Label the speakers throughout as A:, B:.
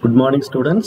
A: Good morning, students.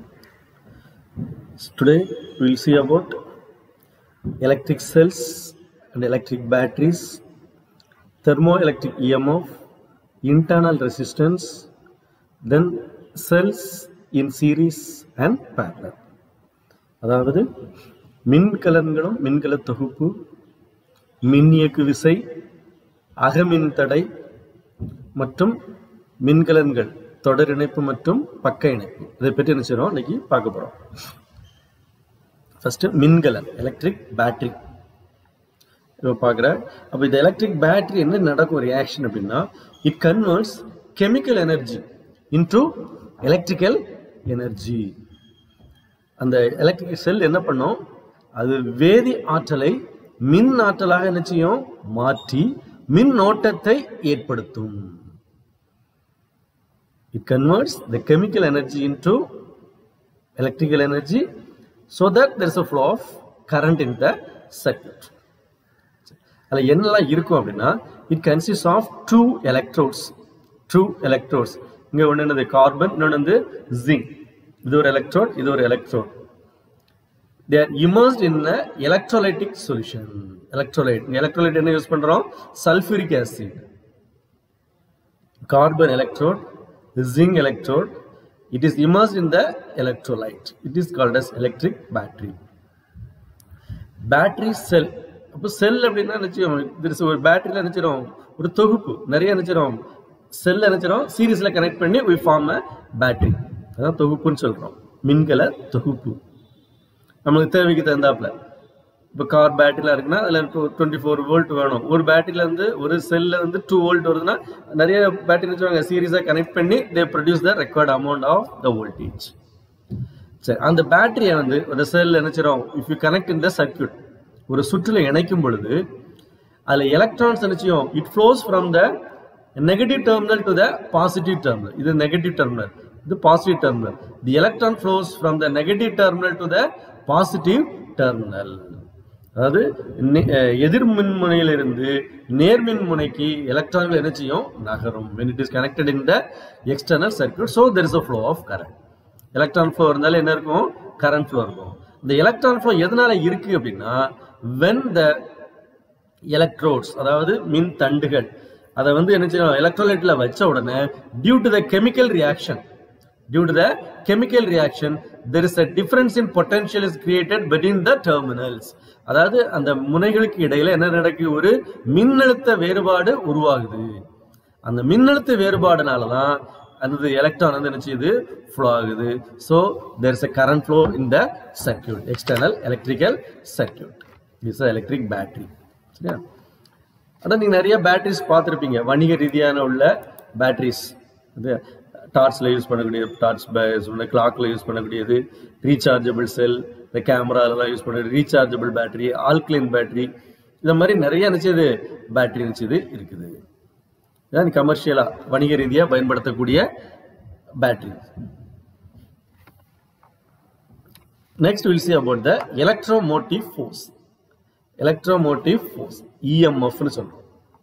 A: Today we will see about electric cells and electric batteries, thermoelectric EMF, internal resistance, then cells in series and parallel. அதாவது மின்கலன்களும் மின்கல தொகுப்பு மின்னியக்கு விசை அகமின் தடை மற்றும் மின்கலன்கள் தொடர் இணைப்பு மற்றும் பக்க இணைப்பு இதை பற்றி என்ன செய்றோம் இன்னைக்கு பார்க்க போறோம் ஃபர்ஸ்ட் மின்கலன் எலக்ட்ரிக் பேட்டரி இப்போ பார்க்குற அப்போ இந்த எலக்ட்ரிக் பேட்டரி என்ன நடக்கும் ரியாக்ஷன் அப்படின்னா it converts chemical energy into electrical energy அந்த எலக்ட்ரிக் செல் என்ன பண்ணும் அது வேதி ஆற்றலை மின் ஆற்றலாக என்ன செய்யும் மாற்றி மின் ஓட்டத்தை ஏற்படுத்தும் it converts the chemical energy into electrical energy so that there is a flow of current in the circuit அதில் என்னெல்லாம் இருக்கும் அப்படின்னா it consist of two electrodes two electrodes இங்கே ஒன்று என்னது கார்பன் இன்னொன்று வந்து ஜிங்க் இது ஒரு எலக்ட்ரோட் இது ஒரு electrode they are immersed in a electrolytic solution electrolyte electrolyte என்ன யூஸ் பண்ணுறோம் sulphuric acid carbon electrode, the zinc electrode. It is immersed in the electrolyte. It is called as electric battery. Battery cell அப்போ cell அப்படின்னா நினைச்சோம் இது ஒரு பேட்டரியில் நினைச்சிடும் ஒரு தொகுப்பு நிறைய நினைச்சிடும் செல் நினைச்சிடும் சீரீஸில் கனெக்ட் பண்ணி வி ஃபார்ம் அ பேட்டரி அதான் தொகுப்புன்னு சொல்கிறோம் மின்கல தொகுப்பு நம்மளுக்கு தேவைக்கு தகுந்தாப்புல இப்போ கார் பேட்டரிலாம் இருக்குன்னா அதில் டுவெண்ட்டி ஃபோர் வோல்ட் வேணும் ஒரு பேட்டரியில இருந்து ஒரு செல்ல வந்து டூ வோல்ட் வருதுன்னா நிறைய பேட்டரி வச்சுருவாங்க சீரியஸாக கனெக்ட் பண்ணி they produce the record amount of the voltage சரி அந்த பேட்டரியை வந்து ஒரு செல் நினைச்சிடும் if you connect in the circuit ஒரு சுற்றுல இணைக்கும் பொழுது அதில் எலக்ட்ரான்ஸ் நினைச்சியும் it flows from the negative terminal to the positive terminal இது நெகட்டிவ் டெர்மினல் இது positive terminal the electron flows from the negative terminal to the positive terminal அதாவது எதிர் மின்முனையிலிருந்து நேர்மின் முனைக்கு எலக்ட்ரான்கள் என்ன செய்யும் நகரும் when it is connected in the external circuit so there is a flow of current electron flow இருந்தாலும் என்ன இருக்கும் கரண்ட் ஃப்ளோ இருக்கும் இந்த எலக்ட்ரான் ஃப்ளோ எதனால இருக்கு அப்படின்னா when the electrodes அதாவது மின் தண்டுகள் அதை வந்து என்ன செய்யணும் எலக்ட்ரோலைட்ல வச்ச உடனே due to the chemical reaction due to the chemical reaction there is a difference in potential is created between the terminals அதாவது அந்த முனைகளுக்கு இடையில என்ன நடக்கு ஒரு மின்னழுத்த வேறுபாடு உருவாகுது அந்த மின்னழுத்த வேறுபாடுனால தான் அந்த எலக்ட்ரான் வந்து என்ன செய்யுது ஃப்ளோ ஆகுது so there is a current flow in the circuit external electrical circuit is electric battery சரியா அதான் நீங்கள் நிறைய பேட்டரிஸ் பார்த்துருப்பீங்க வணிக ரீதியான உள்ள பேட்டரிஸ் அது டார்ச்சில் யூஸ் பண்ணக்கூடிய டார்ச் கிளாக்ல யூஸ் பண்ணக்கூடியது ரீசார்ஜபிள் செல் இந்த கேமராலலாம் யூஸ் பண்ண ரீசார்ஜபிள் பேட்டரி ஆல்கலைன் பேட்டரி இந்த மாதிரி நிறைய நினச்சது பேட்டரி நினச்சது இருக்குது இதான் கமர்ஷியலாக வணிக ரீதியாக பயன்படுத்தக்கூடிய battery next will see about the electromotive force electromotive force இஎம்எஃப்னு சொல்றோம்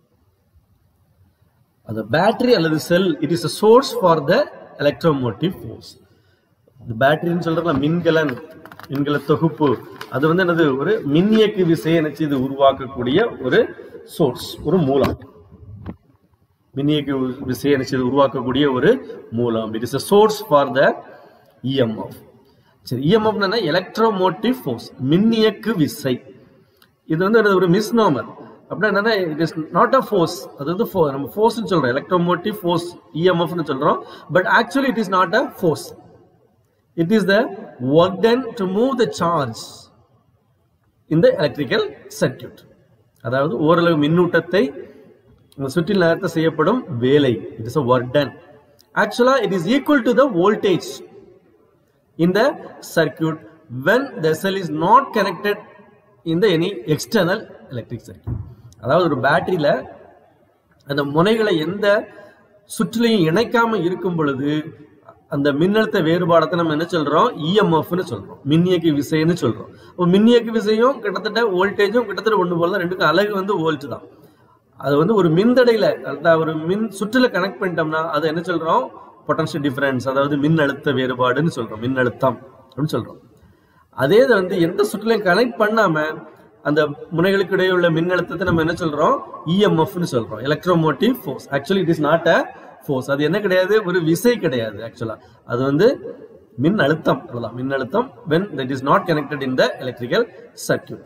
A: அந்த பேட்டரி அல்லது cell it is a source for the electromotive force இந்த பேட்டரின்னு சொல்றதுல மின்கலன் மின்கல தொகுப்பு அது வந்து என்னது ஒரு மின்னியக்கு விசையை நினைச்சு இது உருவாக்கக்கூடிய ஒரு சோர்ஸ் ஒரு மூலம் மின்னியக்கு விசையை நினைச்சு இது உருவாக்கக்கூடிய ஒரு மூலம் it is a source for the EMF சரி இஎம்எஃப் எலக்ட்ரோமோட்டிவ் ஃபோர்ஸ் மின்னியக்கு விசை இது வந்து ஒரு மிஸ்நாமர் அப்படின்னா என்னன்னா it is not a force அது வந்து நம்ம ஃபோர்ஸ்னு சொல்றோம் எலக்ட்ரோமோட்டிவ் ஃபோர்ஸ் இஎம்எஃப்னு சொல்றோம் but actually it is not a force it is the work done to move the charge இந்த எலக்ட்ரிக்கல் சர்க்கியூட் அதாவது ஓரளவு மின்னூட்டத்தை சுற்றில் நகர்த்த செய்யப்படும் வேலை it is a work done ஆக்சுவலா it is equal to the voltage in the circuit when the cell is not connected இந்த எனி எக்ஸ்டர்னல் எலக்ட்ரிக் சர்க்கியூட் அதாவது ஒரு பேட்டரியில அந்த முனைகளை எந்த சுற்றிலையும் இணைக்காம இருக்கும் பொழுது அந்த மின்னழுத்த வேறுபாடத்தை நம்ம என்ன சொல்றோம் இஎம்எஃப்னு சொல்றோம் மின்னியக்கு விசைன்னு சொல்றோம் இப்போ மின்னியக்கு விசையும் கிட்டத்தட்ட வோல்டேஜும் கிட்டத்தட்ட ஒன்று போல தான் ரெண்டுக்கும் அழகு வந்து வோல்ட் தான் அது வந்து ஒரு மின்தடையில அதாவது ஒரு மின் சுற்றுல கனெக்ட் பண்ணிட்டோம்னா அதை என்ன சொல்றோம் பொட்டன்ஷியல் டிஃபரன்ஸ் அதாவது மின் அழுத்த வேறுபாடுன்னு சொல்றோம் மின் அழுத்தம் அப்படின்னு சொல்றோம் அதே இதை வந்து எந்த சுற்றுலையும் கனெக்ட் பண்ணாம அந்த முனைகளுக்கு இடையே உள்ள மின் அழுத்தத்தை நம்ம என்ன சொல்றோம் இஎம்எஃப்னு சொல்றோம் electromotive force actually it is not a force அது என்ன கிடையாது ஒரு விசை கிடையாது ஆக்சுவலா அது வந்து மின் அழுத்தம் அவ்வளவுதான் மின் அழுத்தம் when that is not connected in the electrical circuit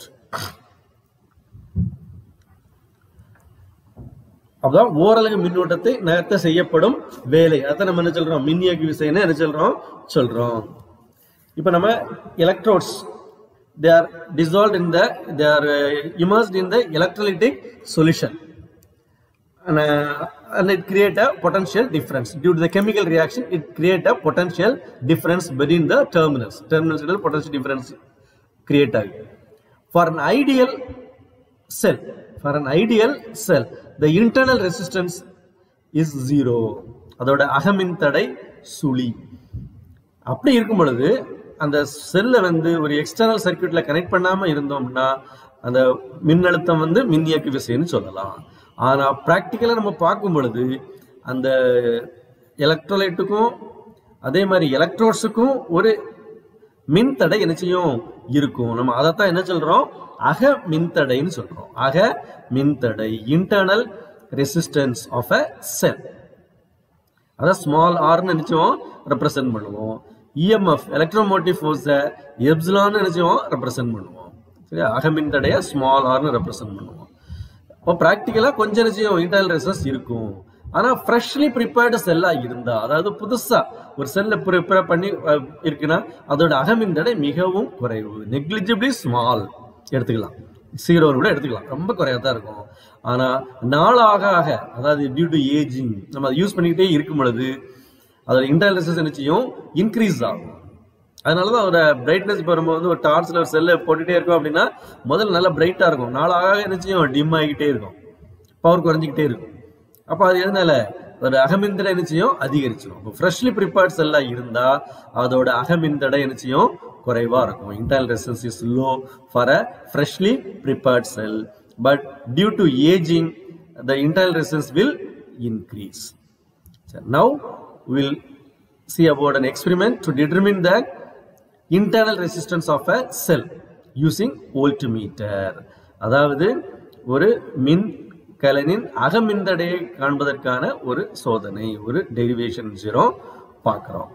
A: அப்பதான் ஓரலகு மின்னோட்டத்தை நகர்த்த செய்யப்படும் வேலை அதை நம்ம என்ன சொல்றோம் மின்னியக்கு விசைன்னு என்ன சொல்றோம் சொல்றோம் இப்ப நம்ம electrodes they are dissolved in the they are uh, immersed in the electrolytic solution and, uh, and it create a potential difference due to the chemical reaction it create a potential difference between the terminals terminals இடையில potential difference create ஆகுது for an ideal cell for an ideal cell the internal resistance is zero அதோட அகமின் தடை சுழி அப்படி இருக்கும் பொழுது அந்த செல்லை வந்து ஒரு எக்ஸ்டர்னல் சர்க்யூட்ல கனெக்ட் பண்ணாம இருந்தோம்னா அந்த மின்னழுத்தம் வந்து மின்னியக்கு விசைன்னு சொல்லலாம் ஆனா ப்ராக்டிக்கலா நம்ம பார்க்கும் பொழுது அந்த எலக்ட்ரோலைட்டுக்கும் அதே மாதிரி எலக்ட்ரோட்ஸுக்கும் ஒரு மின் தடை என்ன செய்யும் இருக்கும் நம்ம அதைத்தான் என்ன சொல்றோம் அக மின்தடைன்னு சொல்றோம் அக மின்தடை internal resistance of a cell அதான் ஸ்மால் ஆர்னு நினைச்சோம் ரெப்ரசென்ட் பண்ணுவோம் இஎம்எஃப் எலக்ட்ரோமோட்டிவ் ஃபோர்ஸை எப்சிலான்னு நினைச்சோம் ரெப்ரசென்ட் பண்ணுவோம் சரியா அகமின் தடைய ஸ்மால் ஆர்னு ரெப்ரசென்ட் பண்ணுவோம் இப்போ ப்ராக்டிக்கலா கொஞ்சம் நிச்சயம் இன்டர்னல் ரெசஸ் இருக்கும் ஆனா ஃப்ரெஷ்லி ப்ரிப்பேர்டு செல்லா இருந்தா அதாவது புதுசா ஒரு செல்ல ப்ரிப்பேர் பண்ணி அஹ், இருக்குன்னா அதோட அகமின் தடை மிகவும் குறைவு நெக்லிஜிபிளி ஸ்மால் எடுத்துக்கலாம் ஜீரோ கூட எடுத்துக்கலாம் ரொம்ப குறையா தான் இருக்கும் ஆனா நாளாக ஆக அதாவது டியூ டு ஏஜிங் நம்ம அதை யூஸ் பண்ணிக்கிட்டே இருக்கும் பொழுது அதோட இன்டர்னல் ரெசஸ் என்ன செய்யும் இன்க்ரீஸ் ஆகும் அதனாலதான் அதோட பிரைட்னஸ் இப்போ நம்ம வந்து ஒரு டார்ச்ல ஒரு செல்லை போட்டுட்டே இருக்கோம் அப்படின்னா முதல்ல நல்லா பிரைட்டா இருக்கும் நாளாக என்ன செய்யும் டிம் ஆகிக்கிட்டே இருக்கும் பவர் குறைஞ்சிக்கிட்டே இருக்கும் அப்போ அது எதனால அதோட அகமின்தடை என்ன செய்யும் அதிகரிச்சிடும் இப்போ ஃப்ரெஷ்லி ப்ரிப்பேர்ட் செல்லா இருந்தா அதோட அகமின்தடை என்ன செய்யும் குறைவா இருக்கும் internal resistance is low for a freshly prepared cell but due to ageing the internal resistance will increase So now we'll see about an experiment to determine the internal resistance of a cell using voltmeter. அதாவது ஒரு மின் கலனின் அகமின்தடையை காண்பதற்கான ஒரு சோதனை ஒரு derivation zero பார்க்கிறோம்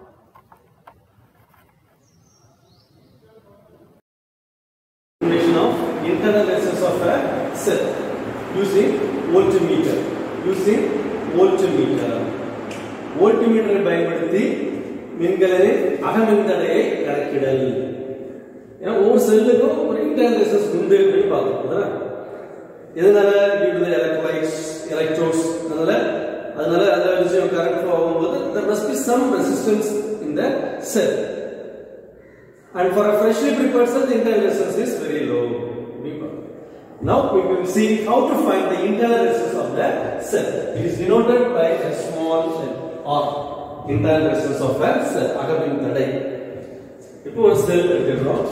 A: Definition of internal resistance of a cell using voltmeter. Using voltmeter. வோல்ட்மீட்டரை பயன்படுத்தி மின்கலனின் அகமின்தடையை கணக்கிடல் ஏன்னா ஒவ்வொரு செல்லுக்கும் ஒரு இன்டர்னல் ரெசிஸ்டன்ஸ் உண்டு அப்படின்னு பார்த்தோம் எதனால டியூ டு எலக்ட்ரோலைட்ஸ் எலக்ட்ரோட்ஸ் அதனால அதனால அந்த விஷயம் கரண்ட் ஃப்ளோ ஆகும்போது there must be some resistance in the cell and for a freshly prepared cell the internal resistance is very low now we will see how to find the internal resistance of the cell it is denoted by a small cell or internal resistance of a cell அகமின் தடை இப்போ ஒரு செல் எடுத்துக்கிறோம்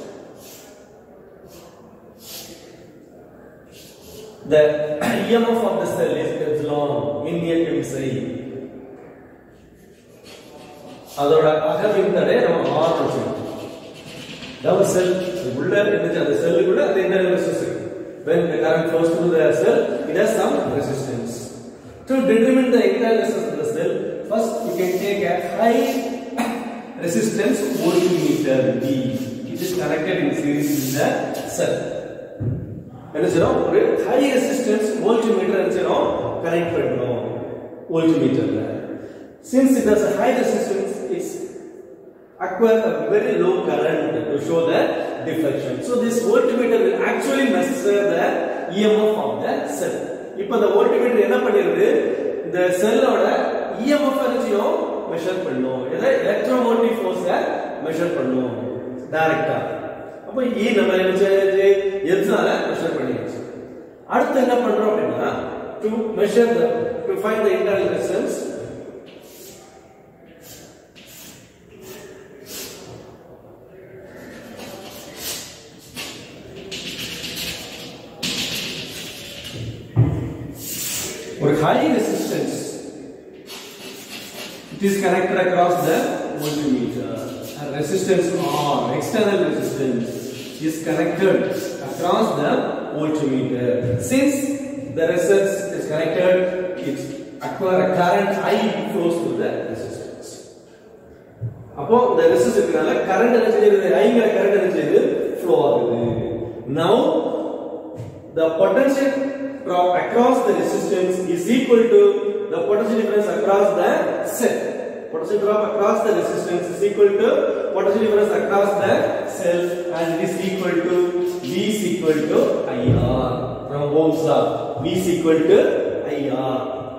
A: The EMF of the cell is epsilon மின்னியக்கு விசை அதோட அகமின் தடை நம்ம R வச்சுக்கணும் அதாவது செல் உள்ள இருந்துச்சு அந்த செல்லுக்குள்ள அந்த internal resistance இருக்கு when the current flows through the cell it has some resistance to determine the internal resistance of the cell first you can take a high resistance voltmeter D it is connected in series in the cell என்ன செய்றோம் ஒரு high resistance voltmeter என்ன செய்றோம் connect பண்றோம் வோல்ட்மீட்டர்ல since it has a high resistance it's acquire a very low current to show the deflection so this voltmeter will actually measure the emf of the cell இப்போ இந்த voltmeter என்ன பண்ணிருது இந்த செல்லோட EMF எனர்ஜியும் measure பண்ணும் இதை electromotive ஃபோர்ஸை measure பண்ணும் டைரக்டா அப்போ E நம்ம என்ன செய்யுது எதுனால மெஷர் பண்ணியாச்சு அடுத்து என்ன பண்றோம் அப்படின்னா to measure the to find the internal resistance ஒரு high resistance It is connected across the voltmeter. A resistance R, external resistance, is connected across the voltmeter. Since the resistance is connected, it acquire a current I flows through the resistance. அப்போ இந்த ரெசிஸ்டன்ஸ்னால current என்ன செய்யுது ஐங்கிற current என்ன செய்யுது flow ஆகுது நவ the potential drop across the resistance is equal to the potential difference across the cell potential drop across the resistance is equal to potential difference across the cell and it is equal to v is equal to IR from Ohm's law v is equal to IR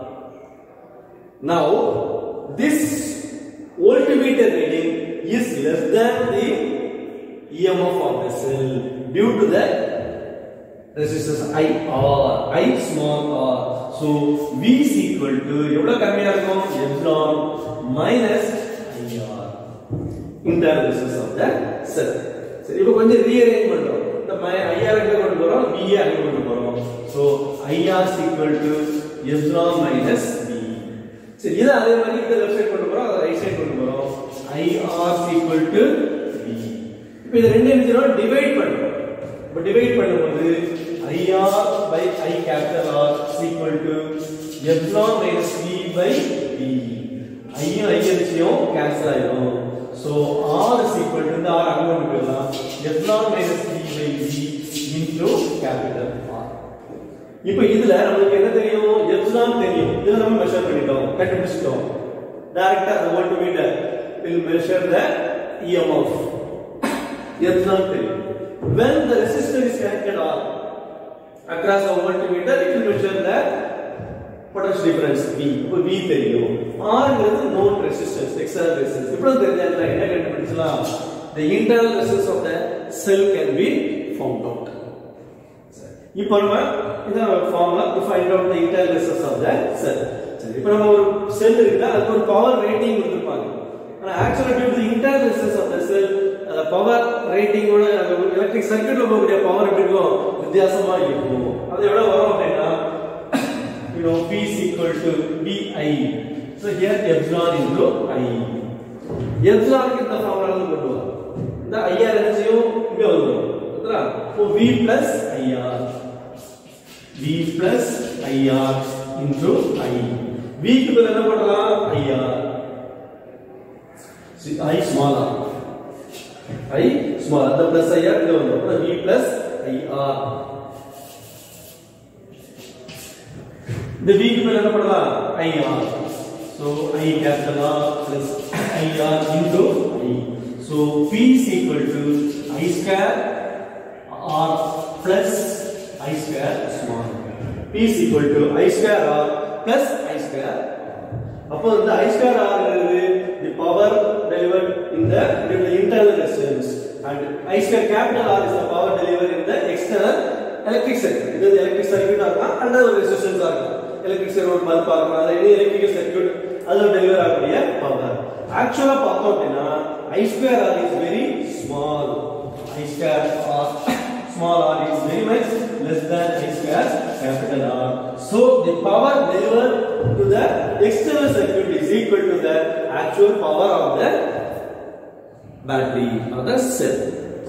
A: now, this voltmeter reading is less than the EMF of the cell due to the resistance IR, I small r. So, V is equal to எவ்வளவு கம்மியா இருக்கும் epsilon minus IR internal resistance of the cell. சரி இப்போ கொஞ்சம் rearrange பண்றோம் இந்த IR எங்க கொண்டு போறோம் V அங்க கொண்டு போறோம் so IR is equal to epsilon minus V சரி இது அதே மாதிரி இந்த லெஃப்ட் சைடு கொண்டு போறோம் அதை ரைட் சைடு கொண்டு போறோம் IR is equal to V இப்போ இது ரெண்டு என்ன செய்றோம் டிவைட் பண்றோம் இப்போ டிவைட் பண்ணும்போது IR by I capital R is equal to epsilon minus V by V ஐயும் ஐ விஷயம் கேன்சல் ஆயிடும் so R is equal to இந்த ஆர் அங்கே கொண்டு போயிடலாம் epsilon minus V by V into capital R இப்போ இதுல நமக்கு என்ன தெரியும் எப்சிலான் தெரியும் இதுல நம்ம மெஷர் பண்ணிட்டோம் கண்டுபிடிச்சிட்டோம் டைரக்டா அந்த voltmeter will measure the EMF epsilon தெரியும் when the resistor is connected on across the voltmeter it will measure the potential difference V இப்போ V தெரியும் R ங்கிறது known resistance external resistance இப்போ தெரிஞ்சா என்ன கண்டுபிடிச்சலாம் the internal resistance of the cell can be found out இப்போ நம்ம இந்த formula to find out the internal resistance of the cell சரி இப்போ நம்ம ஒரு செல் இருக்குன்னா அதுக்கு ஒரு பவர் ரேட்டிங் கொடுத்திருப்பாங்க ஆனா ஆக்சுவலா due to internal resistance of the cell அந்த பவர் ரேட்டிங்கோட அந்த எலக்ட்ரிக் சர்க்யூட்ல போகக்கூடிய பவர் எப்படி இருக்கும் வித்தியாசமா இருக்கும் அது எவ்வளவு வரும் அப்படின்னா you know p is equal to vi so here epsilon into i epsilon க்கு இந்த ஃபார்முலா கொண்டு வா இந்த ir எனர்ஜியும் இங்க வந்துரும் புரியுதா இப்போ v plus ir v plus ir into i v க்கு பதிலா என்ன பண்ணலாம் ir See, i small r i small அந்த plus ir இங்க வந்துரும் அப்ப v plus ir இந்த v க்கு பதிலா என்ன பண்ணலாம் ir so i capital R plus ir into i so p is equal to i square r plus i square small p is equal to i square r plus i square அப்போ இந்த i square r ங்கிறது the power delivered in the, in the internal resistance and i square capital R is the power delivered in the external electric circuit இது electric circuit ஆ இருக்கலாம் அல்லது ஒரு resistance ஆ இருக்கலாம் electric circuit ஒரு bulb ஆ இருக்கலாம் அது electrical circuit அதுல டெலிவர் ஆகக்கூடிய பவர் ஆக்சுவலா பார்த்தோம் அப்படின்னா i square r is very small i square r small r is very much less than i square capital R. So the power delivered to the external circuit is equal to the actual power of the battery or the cell.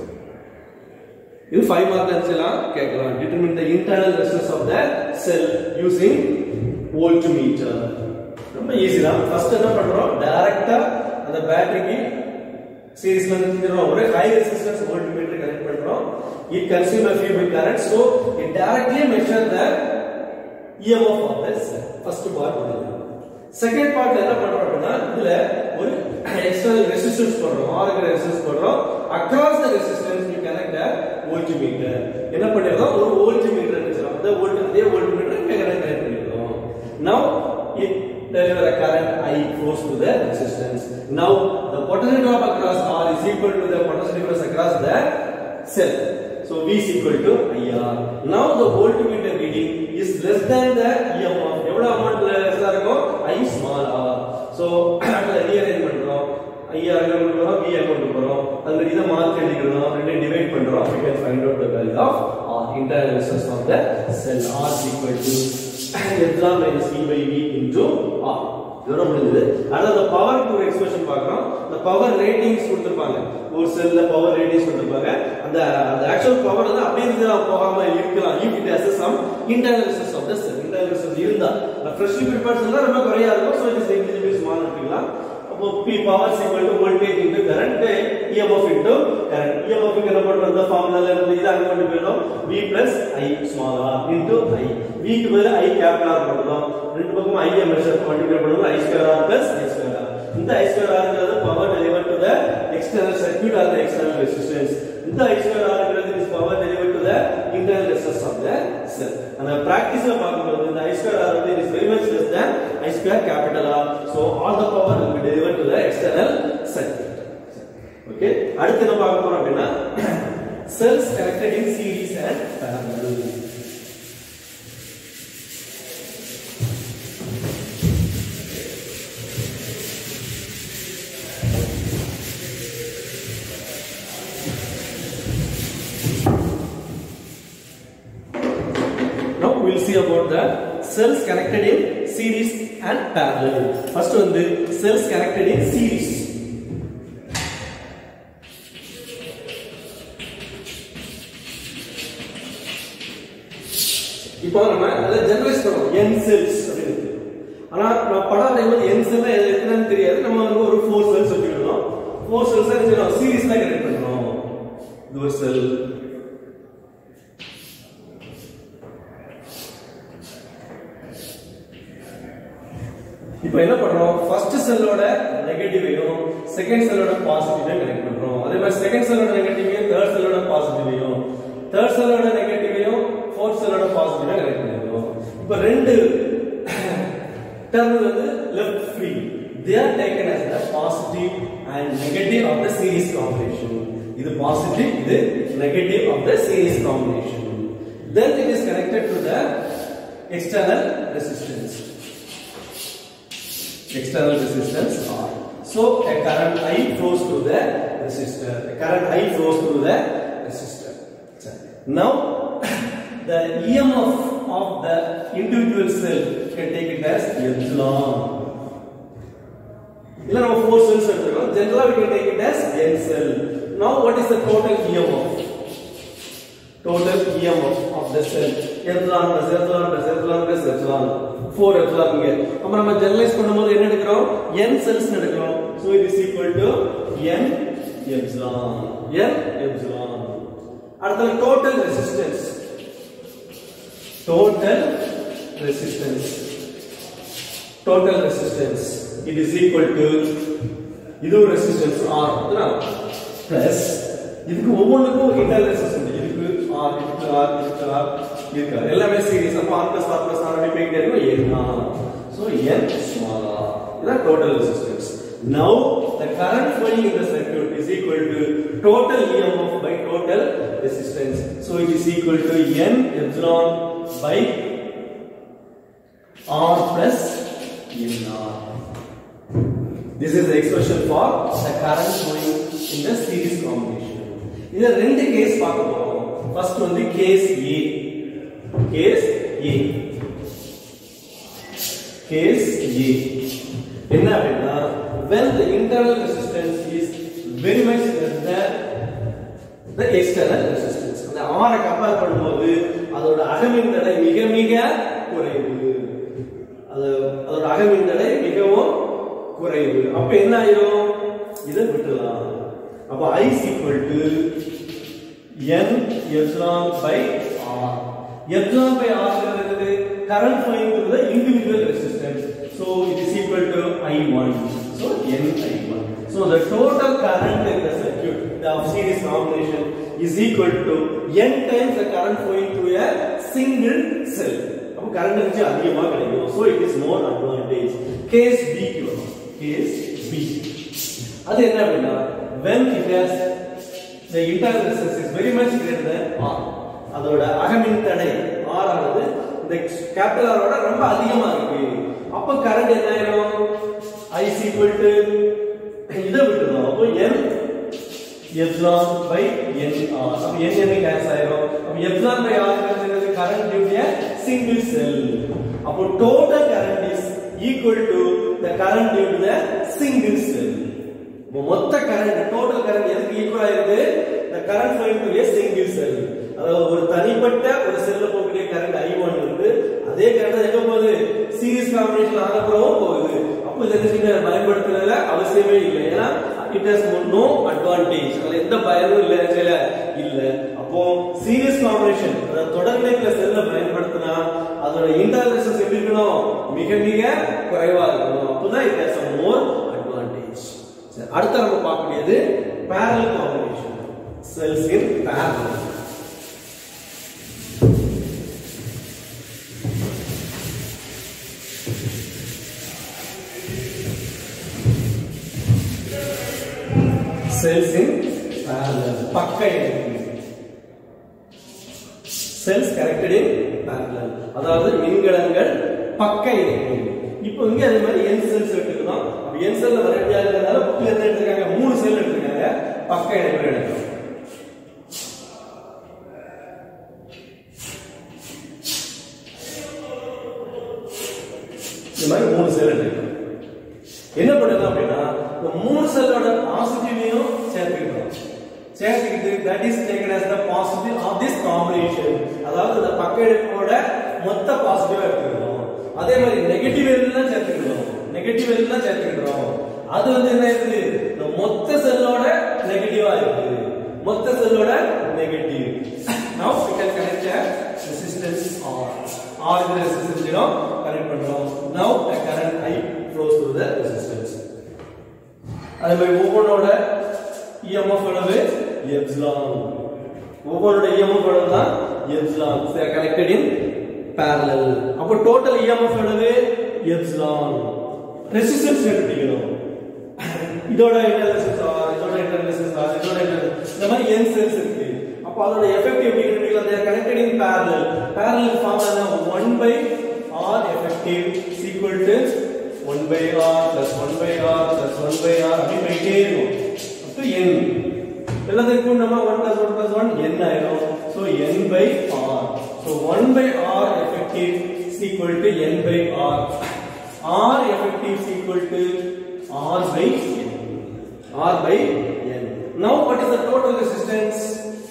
A: இது five mark ஆன்சர்லாம் கேட்கலாம் determine the internal resistance of the cell using voltmeter ரொம்ப easy தான் first என்ன பண்றோம் டைரக்டா அந்த பேட்டரிக்கு சீரிஸ்ல செஞ்சிரோம் ஒரு ஹை ரெசிஸ்டன்ஸ் வோல்ட்மீட்டர் கனெக்ட் பண்றோம் it consume a few bit current so it directly measure the EMF of the cell first part second part என்ன பண்றோம் அப்படின்னா இதுல ஒரு எக்ஸ்டர்னல் ரெசிஸ்டன்ஸ் போடுறோம் ஆர்கிற ரெசிஸ்டன்ஸ் போடுறோம் across the resistance you connect the voltmeter என்ன பண்ணிருக்கோம் ஒரு வோல்ட்மீட்டர் வச்சிரோம் அந்த வோல்ட் அதே வோல்ட்மீட்டர் இங்க கனெக்ட் பண்ணிருக்கோம் now it deliver a current I flows to the resistance now the potential drop across R is equal to the potential difference across the cell so V is equal to IR now the voltmeter reading is less than the EMF எவ்வளவு amount less இருக்கும் I small r so அதுல rearrange பண்றோம் IR அங்க கொண்டு போறோம் V அங்க கொண்டு போறோம் அதுல இத மாத்தி எழுதிக்கிறோம் ரெண்டு டிவைட் பண்றோம் we can find out the value of R internal resistance of the cell R is equal to epsilon minus V by V into R இதோட முடிஞ்சது அடுத்து அந்த பவருக்கு ஒரு எக்ஸ்பிரஷன் பார்க்கறோம் அந்த பவர் ரேட்டிங்ஸ் கொடுத்திருப்பாங்க ஒரு செல்ல பவர் ரேட்டிங்ஸ் கொடுத்திருப்பாங்க அந்த அந்த ஆக்சுவல் பவர் வந்து அப்படியே இருந்தா போகாம இருக்கலாம் if it has some internal resistance of the cell internal resistance இருந்தா ஃப்ரெஷ்லி ப்ரிப்பேர்ட் செல்ல ரொம்ப குறையா இருக்கும் so it is negligible small எடுத்துக்கலாம் அப்போ P power is equal to voltage into current EMF into current EMF க்கு என்ன பண்றோம் இந்த ஃபார்முலால இருந்து இது அங்க கொண்டு போயிடும் V plus I small r into I V க்கு பதிலா I capital R போடுறோம் ரெண்டு பக்கமும் I மெஷர் மல்டிப்ளை பண்ணுவோம் I square R plus I square R இந்த I square R ங்கிறது power delivered to the external circuit or the external resistance இந்த I square R ங்கிறது is power delivered to the internal resistance of the cell அந்த பிராக்டிஸ்ல பார்க்கும்போது இந்த I square R வந்து is very much less than I square capital R so all the power will be delivered to the external circuit okay அடுத்து என்ன பார்க்க போறோம் அப்படின்னா cells connected in series and parallel Now we will see about the cells connected in series and parallel. First வந்து cells connected in series. இப்போ நம்ம அதை generalise பண்ணுவோம் n செல்ஸ் அப்படின்னு ஆனா நான் படம் வரையும்போது n செல் எத்தனைன்னு தெரியாது நம்ம வந்து ஒரு ஃபோர் செல்ஸ் வச்சுக்கணும் ஃபோர் செல்ஸ் என்ன சீரிஸ்ல கனெக்ட் பண்றோம் இது ஒரு செல் இப்போ என்ன பண்றோம் ஃபர்ஸ்ட் செல்லோட நெகட்டிவையும் செகண்ட் செல்லோட பாசிட்டிவையும் கனெக்ட் பண்றோம் அதே மாதிரி செகண்ட் செல்லோட நெகட்டிவையும் தேர்ட் செல்லோட பாசிட்டிவையும் தேர்ட் செல்லோட நெகட்டிவையும் ஃபோர்த் செல்லோட பாசிட்டிவையும் கனெக்ட் பண்ணிடுறோம் இப்போ ரெண்டு டெர்மினல் வந்து left free they are taken as the positive and negative of the series combination இது positive இது negative of the series combination then it is connected to the external resistance external resistance R. So a current I flows through the resistor. A current I flows through the resistor. Now the EMF of the individual cell can take it as epsilon. இல்ல நம்ம four cells எடுத்துக்கிறோம் generally we can take it as n cell. Now what is the total EMF? total EMF of the cell epsilon plus epsilon plus epsilon plus epsilon 4 epsilon இங்க அப்ப நம்ம generalise பண்ணும்போது என்ன எடுக்கிறோம் n cells எடுக்கிறோம் so it is equal to n epsilon n epsilon அடுத்து total resistance total resistance total resistance it is equal to இது ஒரு ரெசிஸ்டன்ஸ் R பிளஸ் இதுக்கு ஒவ்வொன்றுக்கும் இன்டர்னல் ரெசிஸ்டன்ஸ் இதுக்கு R இதுக்கு R இதுக்கு R இருக்கு எல்லாமே சீரிஸ் அப்ப R plus R plus R அப்படி போயிட்டே இருக்கும் N so N small r இதான் total resistance now the current flowing in the circuit is equal to total EMF by total resistance so it is equal to N epsilon by R plus N R This is the expression for the current flowing in the series combination. இதுல ரெண்டு case பார்க்க போறோம் first வந்து case A case A case A என்ன அப்படின்னா when the internal resistance is very much less than the external resistance அந்த R compare பண்ணும்போது அதோட அகமின் தடை மிக மிக குறைவு அது அதோட அகமின் தடை மிகவும் குறைவு அப்ப என்ன ஆயிரும் இதை விட்டுலாம் அப்ப I is equal to n epsilon by r epsilon by r ங்கிறது current flowing through the individual resistance so it is equal to I1 so n I1 so the total current in the circuit the series combination is equal to n times the current flowing through a single cell அப்ப current வந்து அதிகமா கிடைக்கும் so it is more advantage case b க்கு வரும் case b அது என்ன அப்படின்னா when it has the internal resistance is very much greater than r அதோட அகமின் தடை r ஆனது இந்த கேபிட்டல் r ஓட ரொம்ப அதிகமா இருக்கு அப்ப கரண்ட் என்ன ஆயிரும் i is equal to இதை விட்டுறோம் அப்போ n epsilon by n r அப்ப n n கேன்சல் ஆயிரும் அப்ப epsilon by r ங்கிறது current due to single cell அப்ப அப்போ total current is equal to the current due to the single cell இப்போ மொத்த கரண்ட் டோட்டல் கரண்ட் எதுக்கு equal ஆயிருக்கு the current flowing to a single cell அதாவது ஒரு தனிப்பட்ட ஒரு செல்ல போகக்கூடிய கரண்ட் I1 இருக்கு அதே கரண்ட் எங்க போகுது சீரிஸ் காம்பினேஷன் ஆனப்புறமும் போகுது அப்போ இதை நீங்க பயன்படுத்துறதுல அவசியமே இல்லை ஏன்னா இட் ஹஸ் நோ அட்வான்டேஜ் அதுல எந்த பயனும் இல்ல சில இல்ல அப்போ சீரிஸ் காம்பினேஷன் அதாவது தொடர்நிலைக்குள்ள செல்ல பயன்படுத்தினா அதோட இன்டர்னேஷன்ஸ் எப்படி இருக்கணும் மிக மிக குறைவா இருக்கணும் அப்பதான் இட் ஹஸ் மோர் அட்வான்டேஜ் சரி அடுத்து நம்ம பார்க்கக்கூடியது parallel combination cells in parallel cells in parallel பக்க இணைப்பு cells connected in parallel அதாவது மின்கலங்கள் பக்க இணைப்பு இப்போ இங்க அதே மாதிரி n cells எடுத்துக்கிறோம் அப்ப n cell வெரைட்டி ஆகிறதுனால புக்ல என்ன எடுத்துருக்காங்க மூணு செல் எடுத்துருக்காங்க பக்க இணைப்பு எடுக்கிறோம் இந்த மாதிரி மூணு செல் எடுத்துக்கிறோம் என்ன பண்ணுங்க அப்படின்னா இந்த மூணு செல்லோட பாசிட்டிவையும் சேர்த்துக்கிட்டோம் சேர்த்துக்கிட்டு that is taken as the positive of this combination அதாவது இந்த பக்க இணைப்போட மொத்த பாசிட்டிவா எடுத்துக்கிறோம் அதே மாதிரி நெகட்டிவ் எல்லாம் சேர்த்துக்கிறோம் நெகட்டிவ் எல்லாம் சேர்த்துக்கிறோம் அது வந்து என்ன இருக்கு இந்த மொத்த செல்லோட நெகட்டிவா இருக்கு மொத்த செல்லோட negative now we can connect a resistance R R இந்த resistance இடம் கனெக்ட் பண்றோம் now the current I flows through the resistance அதே மாதிரி ஒவ்வொன்றோட EMF எவ்வளவு எப்சிலான் ஒவ்வொன்றோட EMF எவ்வளவு தான் epsilon they are connected in parallel அப்போ total EMF எவ்வளவு எப்சிலான் ரெசிஸ்டன்ஸ் எடுத்துக்கணும் இதோட இன்டர்னல் ஆர் இதோட இன்டர்னல் ஆர் இதோட internal- இந்த மாதிரி n செல்ஸ் இருக்கு அப்போ அதோட எஃபெக்ட் எப்படி கண்டுபிடிக்கலாம் they are connected in parallel parallel form என்ன 1 by r effective is equal to 1 by r plus 1 by r plus 1 by r அப்படி போயிட்டே இருக்கும் up to n எல்லாத்துக்கும் நம்ம 1 plus 1 plus 1 n ஆயிடும் so n by r so 1 by r effective is equal to n by r r effective is equal to r by n r by n now what is the total resistance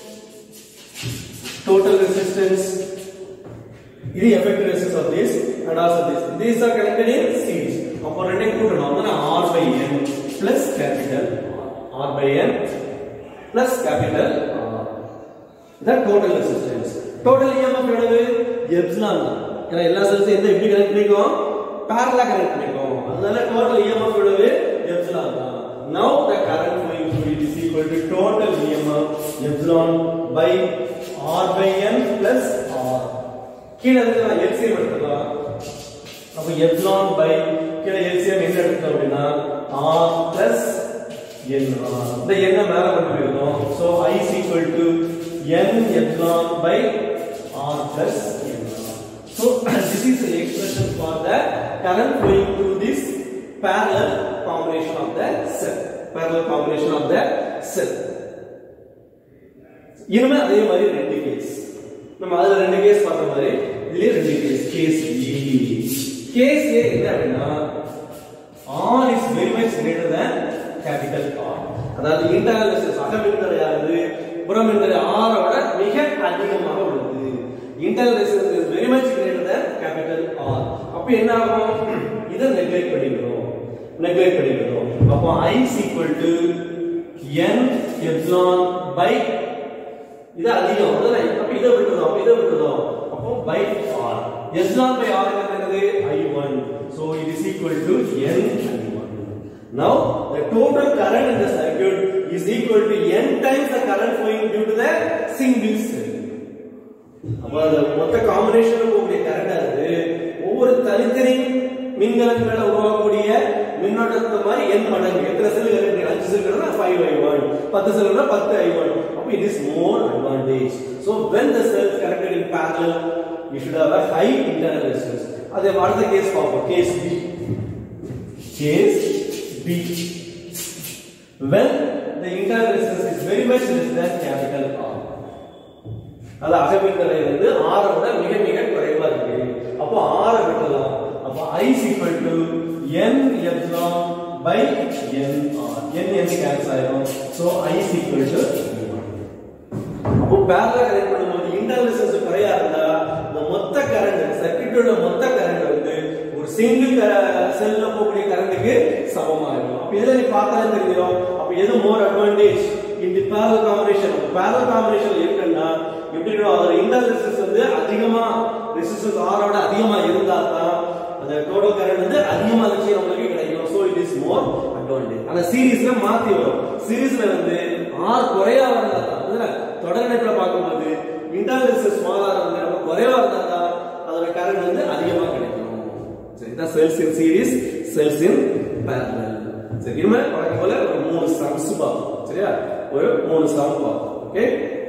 A: total resistance இது effective resistance of this and also this these are connected in series அப்போ ரெண்டையும் கூட்டணும் அப்போ r by n plus capital R r by n plus capital R the total resistance total EMF எவ்வளவு epsilon தான் ஏன்னா எல்லா செல்ஸும் எந்த எப்படி கனெக்ட் பண்ணிக்கும் parallel கனெக்ட் பண்ணிக்கும் அதனால total EMF எவ்வளவு epsilon தான் now the current flowing through it is equal to total EMF epsilon by R by n plus R கீழே இருந்து நான் LCM எடுத்துக்கலாம் அப்ப எப்சிலான் பை கீழே எல்சிஎம் என்ன எடுத்தோம் அப்படின்னா ஆர் பிளஸ் என் இந்த எண்ணை மேல கொண்டு போயிருந்தோம் so I is equal to n epsilon by R plus n so this is expression for the current flowing through this parallel combination of the cell parallel combination of the cell இனிமே அதே மாதிரி ரெண்டு case நம்ம அதுல ரெண்டு case பார்த்த மாதிரி இதுலயே ரெண்டு case case A case A என்ன அப்படின்னா R is very much greater than capital R அதாவது இன்டர்னல் ரெசிஸ்டன்ஸ் அகமின்தடையானது புறமின்தடை R ஓட மிக அதிகமாக உள்ளது internal resistance is very much greater than capital R அப்ப என்ன ஆகும் இதை நெக்லெக்ட் பண்ணிக்கிறோம் நெக்லெக்ட் பண்ணிக்கிறோம் அப்போ I is equal to n epsilon by இது அதிகம் அதான் அப்ப இதை விட்டுறோம் அப்ப இதை விட்டுறோம் அப்போ by R epsilon by R என்னது i1 so it is equal to n i1 now the total current in the circuit is equal to n times the current flowing due to the single cell அப்ப அந்த மொத்த combination போகக்கூடிய current ஆகுது ஒவ்வொரு தனித்தனி மின்கலன் மேல உருவாகக்கூடிய மின்னோட்டத்தை மாதிரி n மடங்கு எத்தனை செல் இருக்கு அஞ்சு செல் இருக்குன்னா 5 i1 பத்து செல் இருக்குன்னா 10 i1 அப்ப it is more advantage so when the cells connected in parallel you should have a high internal resistance அதே அடுத்த கேஸ் பார்ப்போம் கேஸ் b கேஸ் b when the internal resistance is very much less than capital R அது அகமின்தடை வந்து ஆரை விட மிக மிக குறைவா இருக்கு அப்போ ஆரை விட்டலாம் I is equal to n epsilon by n r n n cancel ஆயிரும் so I is equal to அப்போ பேரலா கனெக்ட் பண்ணும்போது இன்டர்னல் ரெசிஸ்டன்ஸ் குறையா இருந்தா இந்த மொத்த கரண்ட் சர்க்யூட்டோட மொத்த கரண்ட் வந்து ஒரு சிங்கிள் செல்ல போகக்கூடிய கரண்ட்டுக்கு சமமாயிடும் அப்ப இதுல நீ பார்த்தாலே தெரிஞ்சிடும் அப்ப எது மோர் அட்வான்டேஜ் இந்த பேரல் காம்பினேஷன் பேரல் காம்பினேஷன் இருக்குன்னா எப்படி இருக்கணும் அதோட இன்டர்னல் ரெசிஸ்டன்ஸ் வந்து அதிகமா ரெசிஸ்டன்ஸ் ஆரோட அதிகமா இருந்தா தான் அந்த டோட்டல் கரண்ட் வந்து அதிகமா இருந்துச்சு நம்மளுக்கு கிடைக்கும் so it is more advantage ஆனா சீரிஸ்ல மாத்தி வரும் சீரிஸ்ல வந்து ஆர் குறையா வரதா தான் தொடர் இணைப்புல பார்க்கும்போது இன்டர்னல் ரெசிஸ்டன்ஸ் ஸ்மாலா இருந்தா நம்ம குறைவா இருந்தா தான் அதோட கரண்ட் வந்து அதிகமா கிடைக்கும் சரி இதான் cells in series cells in parallel சரி இனிமே வழக்கம் போல ஒரு மூணு சம்ஸ் பார்ப்போம் சரியா ஒரு மூணு சம் பார்ப்போம் ஓகே